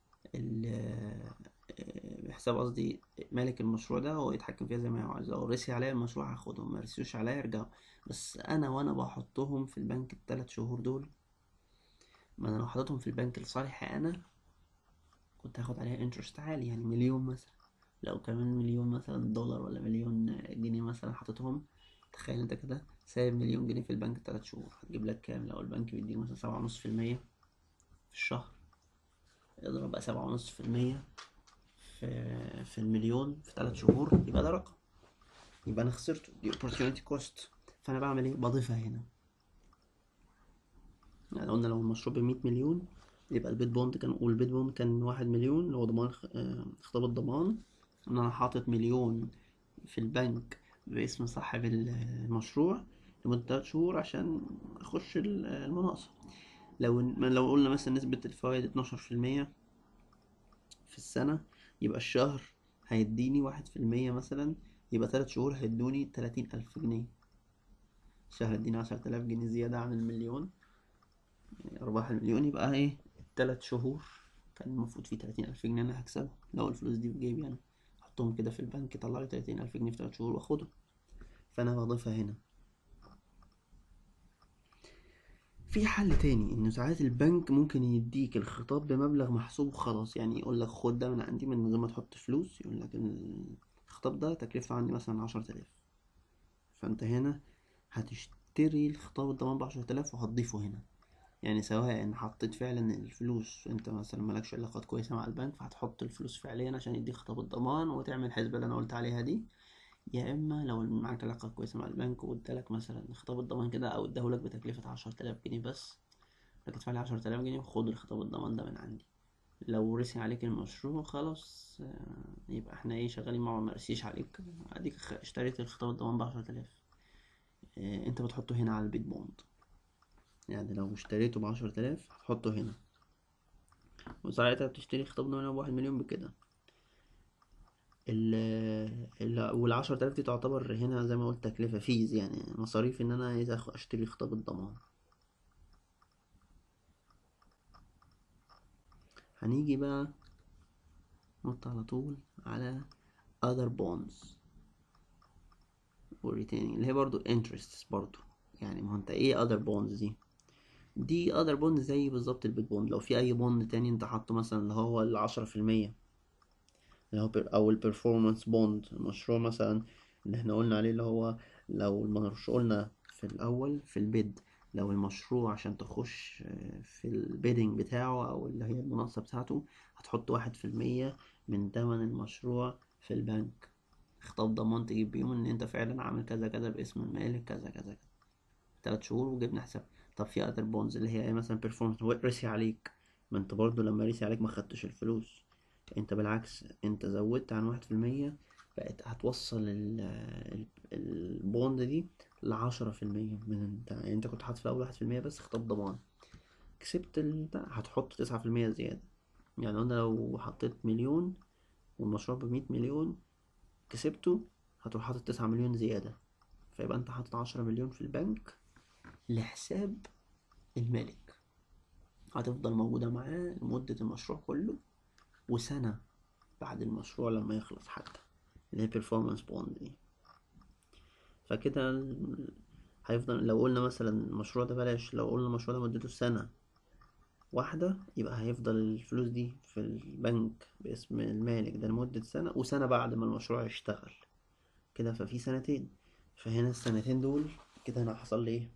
حساب قصدي مالك المشروع ده هو يتحكم فيها زي ما هو عايز لو رسي عليا المشروع هاخدهم ما رسيوش عليا يرجعوا بس انا وانا بحطهم في البنك التلات شهور دول ما انا لو حطيتهم في البنك لصالحي انا كنت هاخد عليها انترست عالي يعني مليون مثلا لو كمان مليون مثلا دولار ولا مليون جنيه مثلا حطيتهم تخيل انت كده سايب مليون جنيه في البنك تلات شهور هتجيب لك كام لو البنك بيديك مثلا سبعة ونص في المية في الشهر اضرب بقى سبعة ونص في المية في في المليون في تلات شهور يبقى ده رقم يبقى انا خسرته دي opportunity cost فانا بعمل ايه بضيفها هنا يعني قلنا لو المشروع بمية مليون يبقى البيت بوند كان والبيت بوند كان واحد مليون اللي هو ضمان خطاب الضمان ان انا حاطط مليون في البنك باسم صاحب المشروع لمدة تلات شهور عشان اخش المناقصة لو لو قلنا مثلا نسبة الفوائد اتناشر في المية في السنة يبقى الشهر هيديني واحد في المية مثلا يبقى تلات شهور هيدوني تلاتين ألف جنيه الشهر هيديني عشرة آلاف جنيه زيادة عن المليون يعني أرباح المليون يبقى ايه تلات شهور كان المفروض فيه تلاتين ألف جنيه أنا هكسبهم لو الفلوس دي في جيبي يعني أحطهم كده في البنك يطلع لي تلاتين ألف جنيه في تلات شهور وأخدهم فأنا بضيفها هنا في حل تاني انه ساعات البنك ممكن يديك الخطاب بمبلغ محسوب وخلاص يعني يقول لك خد ده من عندي من غير ما تحط فلوس يقول لك الخطاب ده تكلفته عندي مثلا عشرة آلاف فانت هنا هتشتري الخطاب الضمان بعشرة آلاف وهتضيفه هنا يعني سواء حطيت فعلا الفلوس انت مثلا مالكش علاقات كويسة مع البنك فهتحط الفلوس فعليا عشان يديك خطاب الضمان وتعمل الحسبة اللي انا قلت عليها دي يا اما لو معاك علاقة كويسة مع البنك وادالك مثلا خطاب الضمان كده او اداهولك بتكلفة عشرة آلاف جنيه بس لك ادفع لي عشرة آلاف جنيه وخد الخطاب الضمان ده من عندي لو رسي عليك المشروع خلاص يبقى احنا ايه شغالين مع ما رسيش عليك اديك اشتريت الخطاب الضمان بعشرة آلاف اه انت بتحطه هنا على البيت بوند يعني لو اشتريته بعشرة آلاف هتحطه هنا وساعتها بتشتري خطاب ضمان بواحد مليون بكده ال ال والعشرة آلاف دي تعتبر هنا زي ما قلت تكلفة فيز يعني مصاريف ان انا عايز اشتري خطاب الضمان هنيجي بقى نط على طول على other bonds والريتيننج اللي هي برضو interests برضو يعني ما انت ايه other bonds دي دي other bonds زي بالظبط البيت بوند لو في اي بوند تاني انت حاطه مثلا اللي هو العشرة في المية اللي هو او البرفورمانس بوند المشروع مثلا اللي احنا قلنا عليه اللي هو لو المشروع قلنا في الاول في البيد لو المشروع عشان تخش في البيدنج بتاعه او اللي هي المناقصة بتاعته هتحط واحد في المية من تمن المشروع في البنك خطاب ضمان تجيب بيهم ان انت فعلا عامل كذا كذا باسم المالك كذا كذا كذا تلات شهور وجبنا حساب طب في other bonds اللي هي مثلا performance رسي عليك ما انت برضو لما رسي عليك ما خدتش الفلوس انت بالعكس انت زودت عن واحد في المية بقت هتوصل البوند دي لعشرة في المية من انت يعني انت كنت حاطط في الاول واحد في المية بس خطاب ضمان كسبت ال... هتحط تسعة في المية زيادة يعني انا لو حطيت مليون والمشروع بمية مليون كسبته هتروح حاطط تسعة مليون زيادة فيبقى انت حاطط عشرة مليون في البنك لحساب المالك هتفضل موجودة معاه لمدة المشروع كله وسنة بعد المشروع لما يخلص حتى اللي هي performance bond دي فكده ال- هيفضل لو قلنا مثلا المشروع ده بلاش لو قلنا المشروع ده مدته سنة واحدة يبقى هيفضل الفلوس دي في البنك باسم المالك ده لمدة سنة وسنة بعد ما المشروع يشتغل كده ففي سنتين فهنا السنتين دول كده هنا حصل لي ايه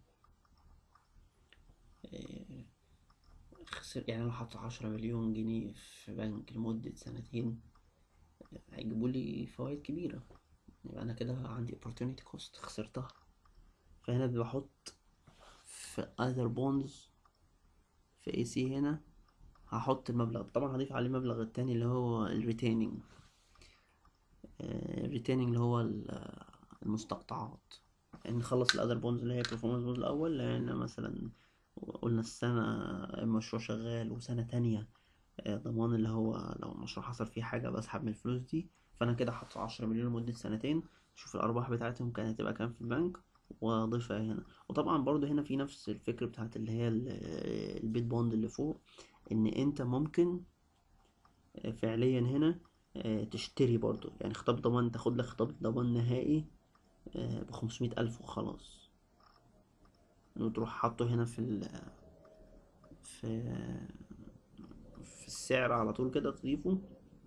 إيه، خسر يعني لو حط عشرة مليون جنيه في بنك لمدة سنتين هيجيبوا لي فوائد كبيرة يبقى أنا كده عندي opportunity cost خسرتها فهنا بحط في other bonds في AC هنا هحط المبلغ طبعا هضيف عليه المبلغ التاني اللي هو الريتيننج الريتيننج اللي هو ال- المستقطعات يعني نخلص الأذر بونز اللي هي performance بونز الأول لأن مثلا قلنا السنة المشروع شغال وسنة تانية آه، ضمان اللي هو لو المشروع حصل فيه حاجة بسحب من الفلوس دي فأنا كده حاطط عشرة مليون لمدة سنتين شوف الأرباح بتاعتهم كانت هتبقى كام في البنك وأضيفها هنا وطبعا برضو هنا في نفس الفكرة بتاعت اللي هي ال- البيت بوند اللي فوق إن أنت ممكن آه، فعليا هنا آه، تشتري برضو يعني خطاب ضمان تاخد لك خطاب ضمان نهائي بخمسمية ألف وخلاص وتروح حاطه هنا في ال في في السعر على طول كده تضيفه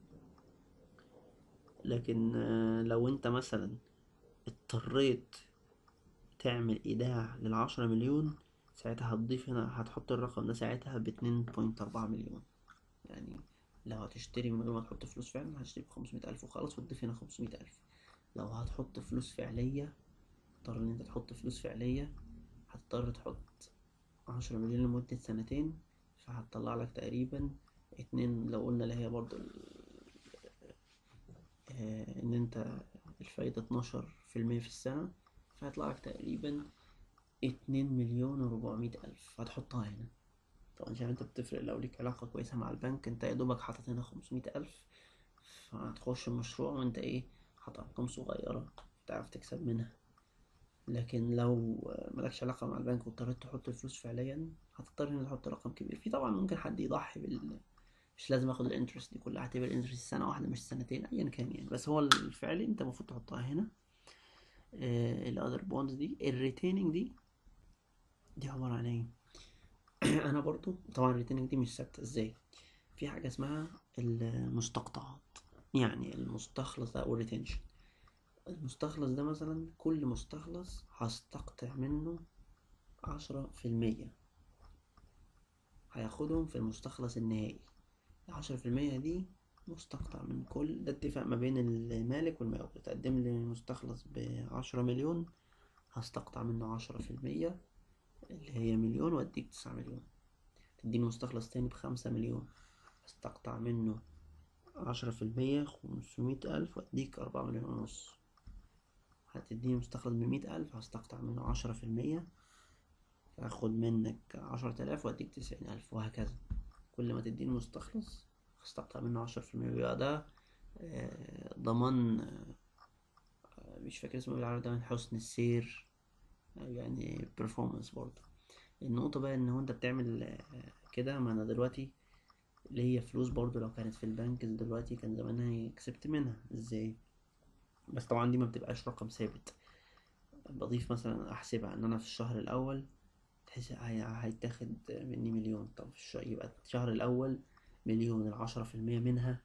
لكن آه، لو انت مثلا اضطريت تعمل ايداع للعشرة مليون ساعتها هتضيف هنا هتحط الرقم ده ساعتها باتنين بوينت أربعة مليون يعني لو هتشتري من غير ما تحط فلوس فعلا هتشتري بخمسمية ألف وخلاص وتضيف هنا خمسمية ألف لو هتحط فلوس فعلية تضطر ان انت تحط فلوس فعلية هتضطر تحط عشرة مليون لمدة سنتين فهتطلع لك تقريبا اتنين لو قلنا اللي هي برضو ال- آه، ان انت الفايدة اتناشر في المية في السنة فهيطلع لك تقريبا اتنين مليون وربعمية ألف هتحطها هنا طبعا شايف انت بتفرق لو ليك علاقة كويسة مع البنك انت يا دوبك حاطط هنا خمسمية ألف فهتخش المشروع وانت ايه حاطط أرقام صغيرة تعرف تكسب منها لكن لو ملكش علاقة مع البنك واضطريت تحط الفلوس فعليا هتضطر انك تحط رقم كبير في طبعا ممكن حد يضحي بال مش لازم اخد الانترست دي كلها اعتبر الانترست سنة واحدة مش سنتين ايا كان يعني بس هو الفعلي انت المفروض تحطها هنا الاذر بوندز دي الريتيننج دي دي عبارة عن ايه انا برضو طبعا الريتيننج دي مش ثابتة ازاي في حاجة اسمها المستقطعات يعني المستخلص ده او الريتنشن المستخلص ده مثلا كل مستخلص هستقطع منه عشرة في المية هياخدهم في المستخلص النهائي العشرة في المية دي مستقطع من كل ده اتفاق ما بين المالك والمقاول تقدم لي مستخلص بعشرة مليون هستقطع منه عشرة في المية اللي هي مليون واديك تسعة مليون تديني مستخلص تاني بخمسة مليون هستقطع منه عشرة في المية خمسمية ألف واديك أربعة مليون ونص هتديني مستخلص بمية ألف هستقطع منه عشرة في المية هاخد منك عشرة آلاف وأديك تسعين ألف وهكذا كل ما تديني مستخلص هستقطع منه عشرة في المية بيبقى ده آه، ضمان آه، مش فاكر اسمه بالعربي ده من حسن السير أو يعني performance برضه النقطة بقى إن هو أنت بتعمل آه، كده ما أنا دلوقتي اللي هي فلوس برضه لو كانت في البنك دلوقتي كان زمانها كسبت منها ازاي بس طبعا دي ما بتبقاش رقم ثابت بضيف مثلا احسبها ان انا في الشهر الاول تحس هي- هيتاخد مني مليون طب في الش- يبقى الشهر الاول مليون العشرة في المية منها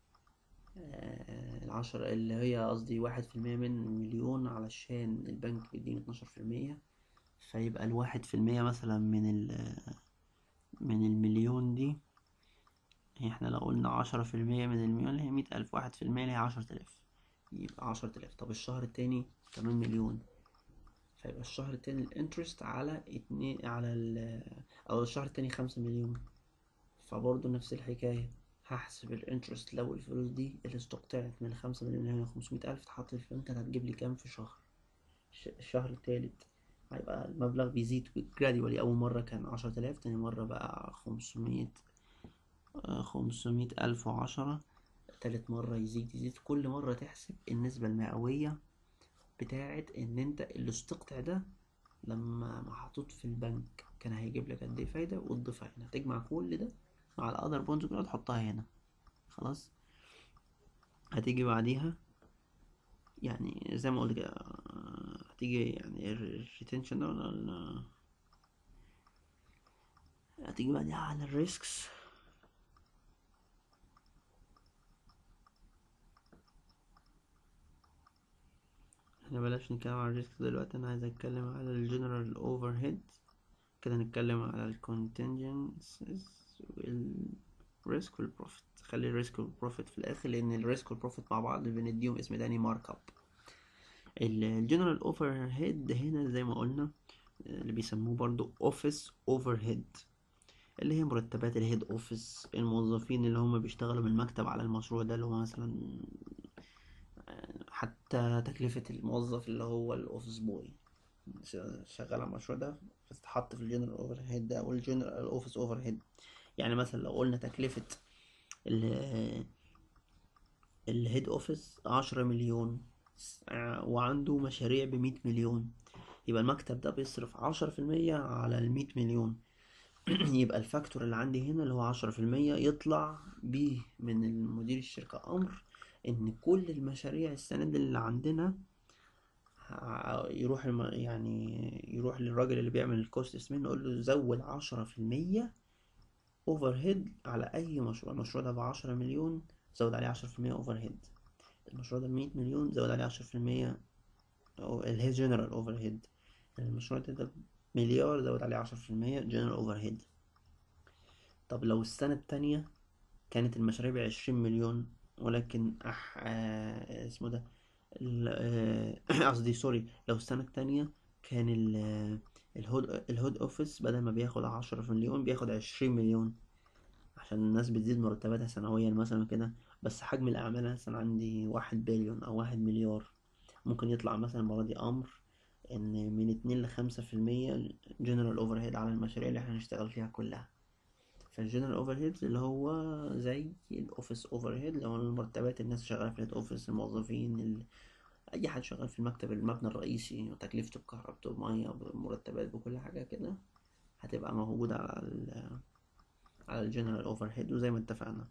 آه، العشرة اللي هي قصدي واحد في المية من مليون علشان البنك بيديني اتناشر في المية فيبقى الواحد في المية مثلا من ال من المليون دي احنا لو قلنا عشرة في المية من المليون اللي هي مية ألف واحد في المية اللي هي عشرة آلاف يبقى عشرة آلاف طب الشهر التاني كمان مليون فيبقى الشهر التاني الانترست على اتنين على ال أو الشهر التاني خمسة مليون فبرضه نفس الحكاية هحسب الانترست لو الفلوس دي اللي استقطعت من الخمسة مليون اللي هي خمسمية ألف تحط في البنك هتجيب لي كام في شهر الش- الشهر التالت هيبقى المبلغ بيزيد gradually أول مرة كان عشرة آلاف تاني مرة بقى خمسمية خمسمية ألف وعشرة تالت مرة يزيد يزيد كل مرة تحسب النسبة المئوية بتاعت إن أنت اللي استقطع ده لما محطوط في البنك كان هيجيب لك قد ايه فايدة وتضيفها هنا تجمع كل ده مع الأذر بونز كلها تحطها هنا خلاص هتيجي بعديها يعني زي ما قلت كده آه، هتيجي يعني الريتنشن ده ولا ال- هتيجي بعديها على الريسكس احنا بلاش نتكلم على الريسك دلوقتي انا عايز اتكلم على الجنرال اوفر هيد كده نتكلم على الكونتنجنسز والريسك والبروفيت خلي الريسك والبروفيت في الاخر لان الريسك والبروفيت مع بعض بنديهم اسم تاني مارك اب الجنرال اوفر هيد هنا زي ما قلنا اللي بيسموه برضو اوفيس اوفر هيد اللي هي مرتبات الهيد اوفيس الموظفين اللي هم بيشتغلوا من المكتب على المشروع ده اللي هو مثلا حتى تكلفة الموظف اللي هو الأوفيس بوي شغال على المشروع ده بتتحط في الجنرال اوفر هيد ده أو الجنرال أوفيس اوفر هيد يعني مثلا لو قلنا تكلفة ال الهيد اوفيس عشرة مليون وعنده مشاريع بمية مليون يبقى المكتب ده بيصرف عشرة في المية على المية مليون يبقى الفاكتور اللي عندي هنا اللي هو عشرة في المية يطلع بيه من المدير الشركة أمر إن كل المشاريع السنة دي اللي عندنا ع- يروح الم... يعني يروح للراجل اللي بيعمل الكوست اسمين نقول له زود عشرة في المية اوفر هيد على أي مشروع المشروع ده بعشرة مليون زود عليه عشرة في المية اوفر هيد المشروع ده بمية مليون زود عليه عشرة في المية اللي هي جنرال اوفر هيد المشروع ده ده مليار زود عليه عشرة في المية جنرال اوفر هيد طب لو السنة التانية كانت المشاريع بعشرين مليون ولكن أح... آه... اسمه ده ال- آه، قصدي سوري لو السنة التانية كان ال الهود الهود اوفيس بدل ما بياخد عشرة مليون بياخد عشرين مليون عشان الناس بتزيد مرتباتها سنويا مثلا كده بس حجم الأعمال مثلا عندي واحد بليون أو واحد مليار ممكن يطلع مثلا المرة دي أمر إن من اتنين لخمسة في المية جنرال اوفر هيد على المشاريع اللي احنا هنشتغل فيها كلها فالجنرال اوفر هيد اللي هو زي الاوفيس اوفر هيد اللي هو المرتبات الناس شغالة في الأوفيس الموظفين ال... أي حد شغال في المكتب المبنى الرئيسي وتكلفته بكهربته بمية بمرتبات بكل حاجة كده هتبقى موجودة على ال على الجنرال اوفر هيد وزي ما اتفقنا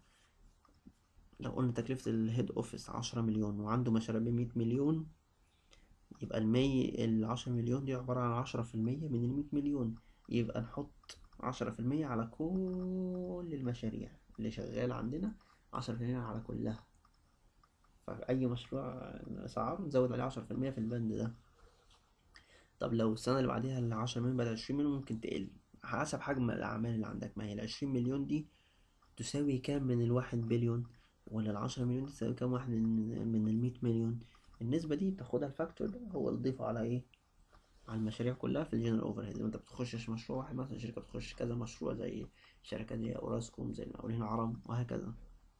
لو قلنا تكلفة الهيد اوفيس عشرة مليون وعنده مشاريع بمية مليون يبقى المي العشرة مليون دي عبارة عن عشرة في المية من المية مليون يبقى نحط عشرة في المية على كل المشاريع اللي شغال عندنا عشرة في المية على كلها فأي مشروع نسعره نزود عليه عشرة في المية في البند ده طب لو السنة اللي بعديها العشرة مليون بدل عشرين مليون ممكن تقل حسب حجم الأعمال اللي عندك ما هي العشرين مليون دي تساوي كام من الواحد بليون ولا العشرة مليون دي تساوي كام واحد من من المية مليون النسبة دي بتاخدها الفاكتور ده هو اللي تضيفه على ايه على المشاريع كلها في الجنرال اوفر هيد انت بتخشش مشروع واحد مثلا شركة بتخش كذا مشروع زي شركات زي اوراسكوم زي المقاولين العرب وهكذا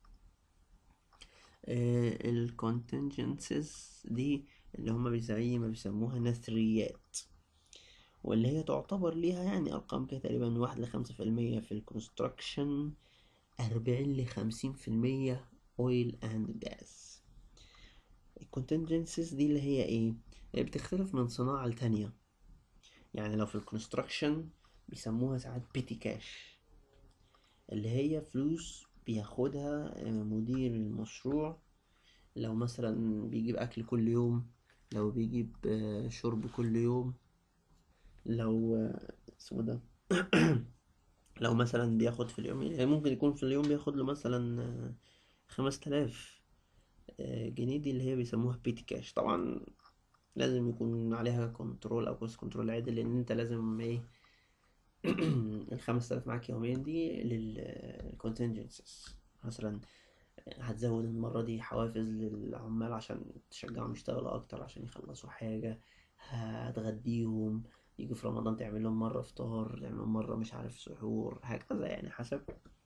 الكونتنجنسز دي اللي هما زي ما بيسموها نثريات واللي هي تعتبر ليها يعني أرقام كده تقريبا من واحد لخمسة في المية في الكونستراكشن أربعين لخمسين في المية أويل أند جاز الكونتنجنسز دي اللي هي إيه؟ هي بتختلف من صناعة لتانية يعني لو في الكونستراكشن بيسموها ساعات بيتي كاش اللي هي فلوس بياخدها مدير المشروع لو مثلا بيجيب أكل كل يوم لو بيجيب شرب كل يوم لو اسمه ده لو مثلا بياخد في اليوم يعني ممكن يكون في اليوم بياخد له مثلا خمس تلاف جنيه دي اللي هي بيسموها بيتي كاش طبعا لازم يكون عليها كنترول او كوست كنترول عادل لان انت لازم ايه الخمس تلاف معاك يوميا دي للكونتنجنسز مثلا هتزود المرة دي حوافز للعمال عشان تشجعهم يشتغلوا أكتر عشان يخلصوا حاجة هتغديهم يجي في رمضان تعمل لهم مرة فطار تعمل لهم مرة مش عارف سحور هكذا يعني حسب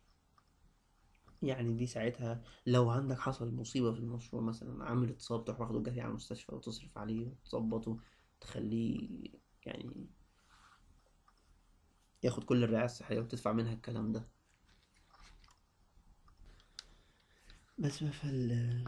يعني دي ساعتها لو عندك حصل مصيبة في المشروع مثلا عامل اتصاب تروح واخده جري على المستشفى وتصرف عليه وتظبطه تخليه يعني ياخد كل الرعاية الصحية وتدفع منها الكلام ده بس فال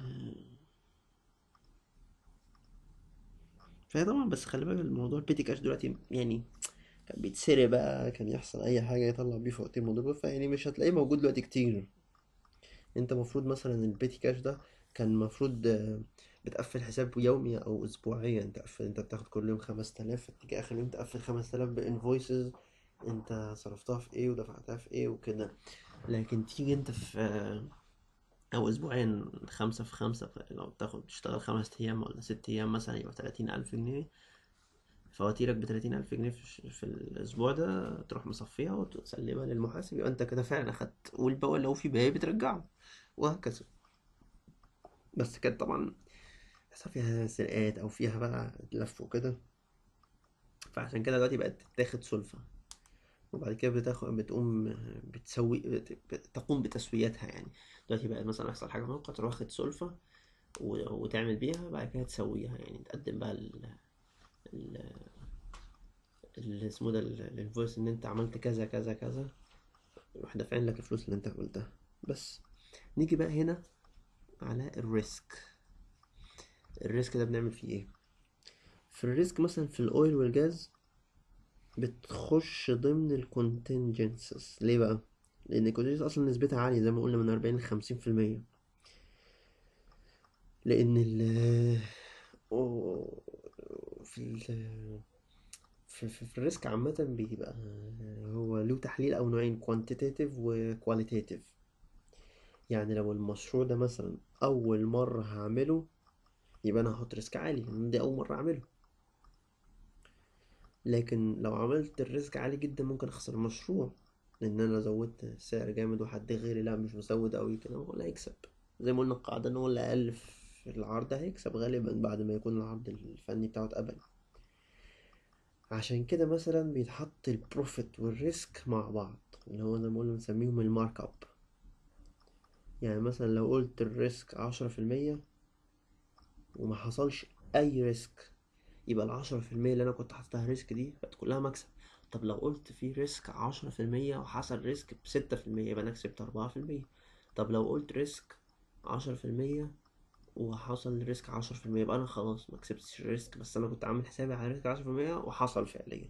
فهي طبعا بس خلي بالك الموضوع البيتي كاش دلوقتي يعني كان بيتسرق بقى كان يحصل اي حاجه يطلع بيه فواتير مضروبه فيعني مش هتلاقيه موجود دلوقتي كتير انت المفروض مثلا البيتي كاش ده كان المفروض آه، بتقفل حساب يومي او اسبوعيا تقفل انت بتاخد كل يوم خمس تلاف تيجي اخر يوم تقفل خمس تلاف بانفويسز انت صرفتها في ايه ودفعتها في ايه وكده لكن تيجي انت في آه، او اسبوعين خمسة في خمسة لو تاخد تشتغل خمس ايام ولا ست ايام مثلا يبقى تلاتين الف جنيه فواتيرك بتلاتين ألف جنيه في, في الأسبوع ده تروح مصفيها وتسلمها للمحاسب يبقى أنت كده فعلا أخدت والباقي لو في باقي بترجعه وهكذا بس كانت طبعا حصل فيها سرقات أو فيها بقى لف وكده فعشان كده دلوقتي بقت تتاخد سلفة وبعد كده بتاخد بتقوم بتسوي بت- تقوم بتسويتها يعني دلوقتي بقى مثلا يحصل حاجة موقع تروح واخد سلفة و- وتعمل بيها بعد كده تسويها يعني تقدم بقى ال ال ال- اسمه ده ال- الانفويس ان انت عملت كذا كذا كذا يروح دافعين لك الفلوس اللي انت عملتها بس نيجي بقى هنا على الريسك الريسك ده بنعمل فيه ايه في الريسك مثلا في الاويل والجاز بتخش ضمن الكونتنجنسز ليه بقى لان الكونتنجنسز اصلا نسبتها عاليه زي ما قلنا من 40 ل 50 في المية لان ال في ال في, في, في الريسك عامة بيبقى هو له تحليل أو نوعين quantitative و qualitative يعني لو المشروع ده مثلا أول مرة هعمله يبقى أنا هحط ريسك عالي لأن دي أول مرة أعمله لكن لو عملت الريسك عالي جدا ممكن أخسر المشروع لأن أنا زودت السعر جامد وحد غيري لا مش مزود أوي كده هو اللي هيكسب زي ما قلنا القاعدة إن هو اللي أقل في العرض هيكسب غالبا بعد ما يكون العرض الفني بتاعه اتقبل عشان كده مثلا بيتحط البروفيت والريسك مع بعض اللي هو زي ما قلنا بنسميهم المارك اب يعني مثلا لو قلت الريسك عشرة في المية وما حصلش اي ريسك يبقى العشرة في المية اللي انا كنت حاططها ريسك دي بقت كلها مكسب طب لو قلت في ريسك عشرة في المية وحصل ريسك بستة في المية يبقى انا كسبت اربعة في المية طب لو قلت ريسك عشرة في المية وحصل ريسك عشرة في المية يبقى أنا خلاص ما كسبتش الريسك بس أنا كنت عامل حسابي على ريسك عشرة في المية وحصل فعليا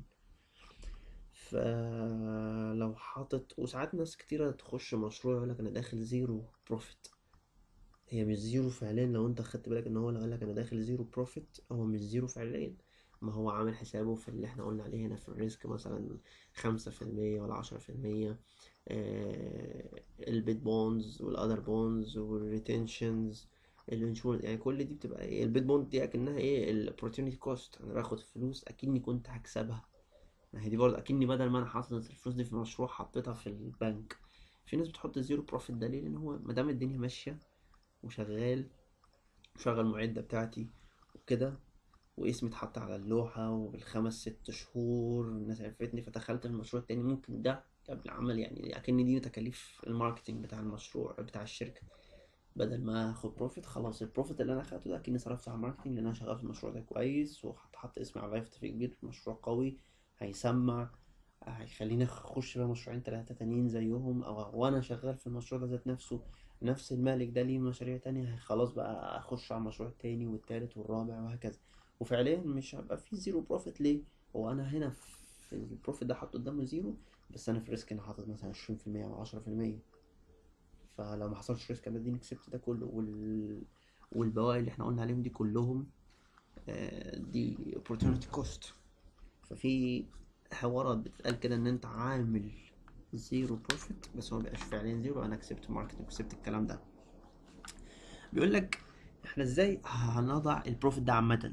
فلو حاطط وساعات ناس كتيرة تخش مشروع يقولك أنا داخل زيرو بروفيت هي مش زيرو فعليا لو انت خدت بالك ان هو لو قالك انا داخل زيرو بروفيت هو مش زيرو فعليا ما هو عامل حسابه في اللي احنا قلنا عليه هنا في الريسك مثلا خمسة في المية ولا عشرة في المية البيت بونز والأذر بونز والريتنشنز الانشورنس يعني كل دي بتبقى ايه البيت بوند دي اكنها ايه الاوبورتيونيتي كوست انا باخد فلوس اكني كنت هكسبها ما هي دي برضه اكني بدل ما انا حاطط الفلوس دي في مشروع حطيتها في البنك في ناس بتحط زيرو بروفيت ده ليه لان هو ما دام الدنيا ماشيه وشغال وشغل المعده بتاعتي وكده واسمي اتحط على اللوحه وبالخمس ست شهور الناس عرفتني فدخلت في المشروع التاني ممكن ده قبل العمل يعني اكن دي تكاليف الماركتينج بتاع المشروع بتاع الشركه بدل ما اخد بروفيت خلاص البروفيت اللي انا اخدته ده كني صرفته على الماركتنج لان انا شغال في المشروع ده كويس وحط حط اسمي على لايف فيه كبير مشروع قوي هيسمع هيخليني اخش بقى مشروعين تلاتة تانيين زيهم او وانا شغال في المشروع ده ذات نفسه نفس المالك ده ليه مشاريع تانية خلاص بقى اخش على المشروع التاني والتالت والرابع وهكذا وفعليا مش هبقى في زيرو بروفيت ليه هو انا هنا في البروفيت ده حاطط قدامه زيرو بس انا في الريسك انا حاطط مثلا عشرين في المية او عشرة في المية فلو ما حصلش ريسك انا اديني كسبت ده كله وال... والبواقي اللي احنا قلنا عليهم دي كلهم آه، دي opportunity cost ففي حوارات بتتقال كده ان انت عامل زيرو بروفيت بس هو مبقاش فعليا زيرو انا كسبت ماركت وكسبت الكلام ده بيقول لك احنا ازاي هنضع البروفيت ده عامة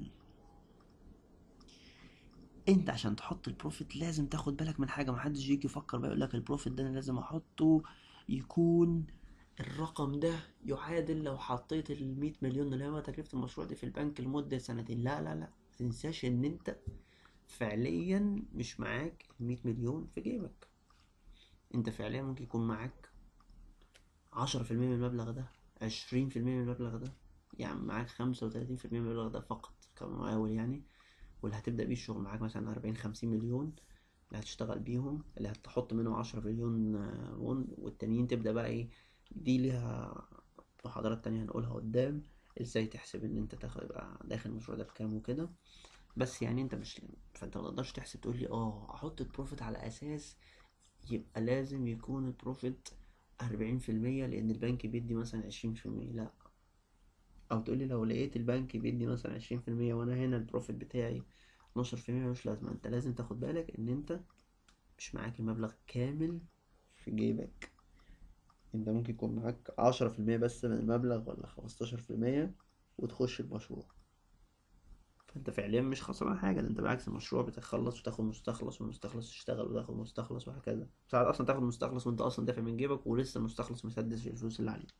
انت عشان تحط البروفيت لازم تاخد بالك من حاجة محدش يجي يفكر بقى يقول لك البروفيت ده انا لازم احطه يكون الرقم ده يعادل لو حطيت ال 100 مليون اللي هو تكلفة المشروع دي في البنك لمدة سنتين لا لا لا متنساش ان انت فعليا مش معاك ال 100 مليون في جيبك انت فعليا ممكن يكون معاك عشرة في المية من المبلغ ده عشرين في المية من المبلغ ده يعني معاك خمسة وتلاتين في المية من المبلغ ده فقط كمقاول يعني واللي هتبدأ بيه الشغل معاك مثلا أربعين خمسين مليون اللي هتشتغل بيهم اللي هتحط منهم عشرة مليون آه، وون والتانيين تبدأ بقى ايه دي ليها محاضرات تانية هنقولها قدام ازاي تحسب ان انت تاخد يبقى داخل المشروع ده بكام وكده بس يعني انت مش فانت ما تقدرش تحسب تقول لي اه احط البروفيت على اساس يبقى لازم يكون البروفيت أربعين في المية لأن البنك بيدي مثلا عشرين في المية لأ أو تقولي لو لقيت البنك بيدي مثلا عشرين في المية وأنا هنا البروفيت بتاعي اتناشر في المية مش لازمة انت لازم تاخد بالك ان انت مش معاك المبلغ كامل في جيبك انت ممكن يكون معاك عشرة في المية بس من المبلغ ولا خمستاشر في المية وتخش المشروع فانت فعليا مش خسران حاجة ده انت بالعكس المشروع بتخلص وتاخد مستخلص والمستخلص يشتغل وتاخد مستخلص وهكذا ساعات اصلا تاخد مستخلص وانت اصلا دافع من جيبك ولسه المستخلص مسدس الفلوس اللي عليه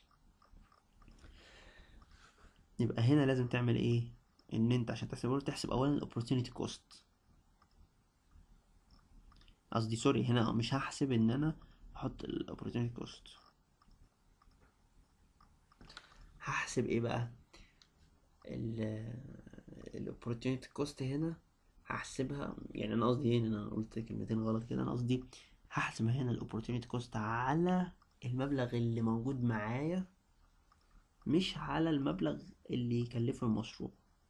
يبقى هنا لازم تعمل ايه ان انت عشان تحسب تحسب اولا الاوبورتونيتي كوست قصدي سوري هنا مش هحسب ان انا احط الاوبورتونيتي كوست هحسب ايه بقى الاوبورتونيتي كوست هنا هحسبها يعني انا قصدي ايه انا قلت كلمتين غلط كده انا قصدي هحسب هنا الاوبورتونيتي كوست على المبلغ اللي موجود معايا مش على المبلغ اللي يكلفه المشروع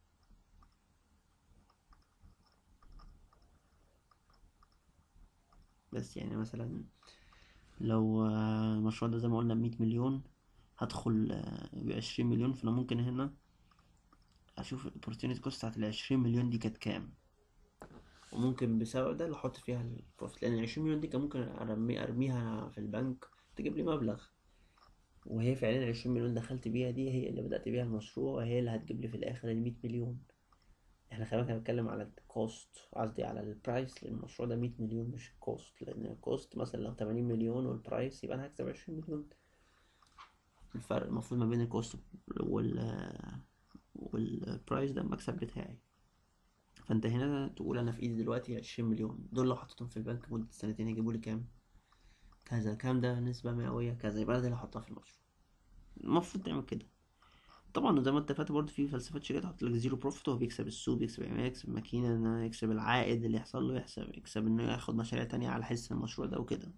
بس يعني مثلا لو المشروع ده زي ما قلنا بمية مليون هدخل بعشرين مليون فانا ممكن هنا اشوف الاوبورتونيتي كوست بتاعت العشرين مليون دي كانت كام وممكن بسبب ده اللي احط فيها البروفيت لان العشرين مليون دي كان ممكن ارمي ارميها في البنك تجيب لي مبلغ وهي فعلا العشرين مليون دخلت بيها دي هي اللي بدأت بيها المشروع وهي اللي هتجيب لي في الآخر المية مليون احنا خلينا بنتكلم على الكوست قصدي على البرايس لأن المشروع ده مية مليون مش الكوست لأن الكوست مثلا لو تمانين مليون والبرايس يبقى أنا هكسب عشرين مليون الفرق المفروض ما بين الكوست وال والبرايس ده المكسب بتاعي فانت هنا تقول انا في ايدي دلوقتي عشرين مليون دول لو حطيتهم في البنك مدة سنتين يجيبوا لي كام كذا كام ده نسبة مئوية كذا يبقى ده اللي هحطها في المشروع المفروض تعمل كده طبعا زي ما اتفقت برضه في فلسفات شركات تحط لك زيرو بروفيت هو بيكسب السوق بيكسب يكسب الماكينة يكسب العائد اللي يحصل له يحسب يكسب انه ياخد مشاريع تانية على حس المشروع ده وكده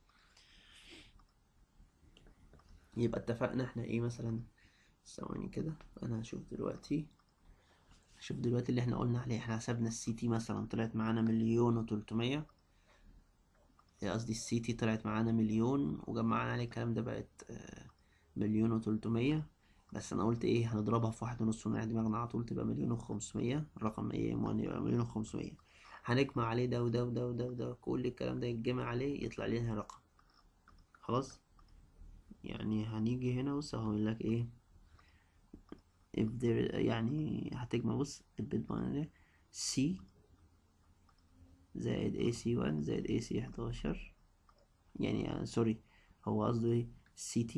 يبقى اتفقنا احنا ايه مثلا ثواني كده انا هشوف دلوقتي شوف دلوقتي اللي احنا قلنا عليه احنا حسبنا السي تي مثلا طلعت معانا مليون وتلتمية قصدي السي تي طلعت معانا مليون وجمعنا عليه الكلام ده بقت مليون وتلتمية بس انا قلت ايه هنضربها في واحد ونص ونعد دماغنا على طول تبقى مليون وخمسمية الرقم ايه يبقى مليون وخمسمية هنجمع عليه ده وده وده وده وده كل الكلام ده يتجمع عليه يطلع لنا رقم خلاص يعني هنيجي هنا بص هقول لك ايه if there يعني هتجمع بص البيت باينري C زائد AC1 زائد AC11 يعني سوري هو قصده ايه CT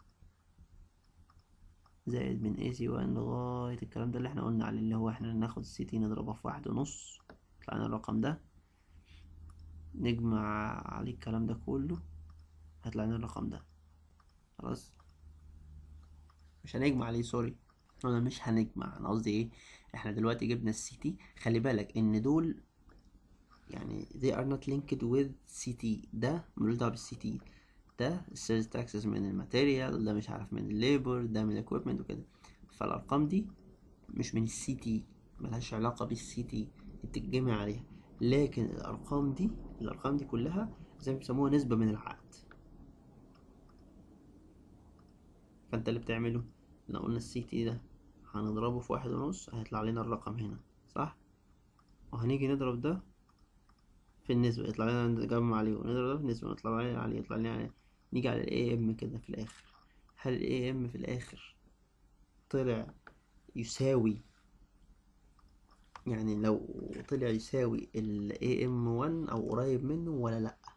زائد من AC1 لغاية الكلام ده اللي احنا قلنا عليه اللي هو احنا ناخد السي نضربها في واحد ونص طلعنا الرقم ده نجمع عليه الكلام ده كله هيطلع لنا الرقم ده خلاص مش هنجمع عليه سوري انا مش هنجمع انا قصدي ايه احنا دلوقتي جبنا السي تي خلي بالك ان دول يعني they are not linked with CT ده ملوش دعوه بالسي تي ده السيلز تاكسز من الماتيريال ده مش عارف من الليبر ده من الاكويبمنت وكده فالارقام دي مش من السي تي ملهاش علاقه بالسي تي بتتجمع عليها لكن الارقام دي الارقام دي كلها زي ما بيسموها نسبه من العقد فانت اللي بتعمله لو قلنا السي تي ده هنضربه في واحد ونص هيطلع لنا الرقم هنا صح وهنيجي نضرب ده في النسبة يطلع لنا نجمع عليه ونضرب ده في النسبة نطلع عليه يطلع لنا عليه نيجي على الاي ام كده في الاخر هل الاي ام في الاخر طلع يساوي يعني لو طلع يساوي ال AM1 او قريب منه ولا لا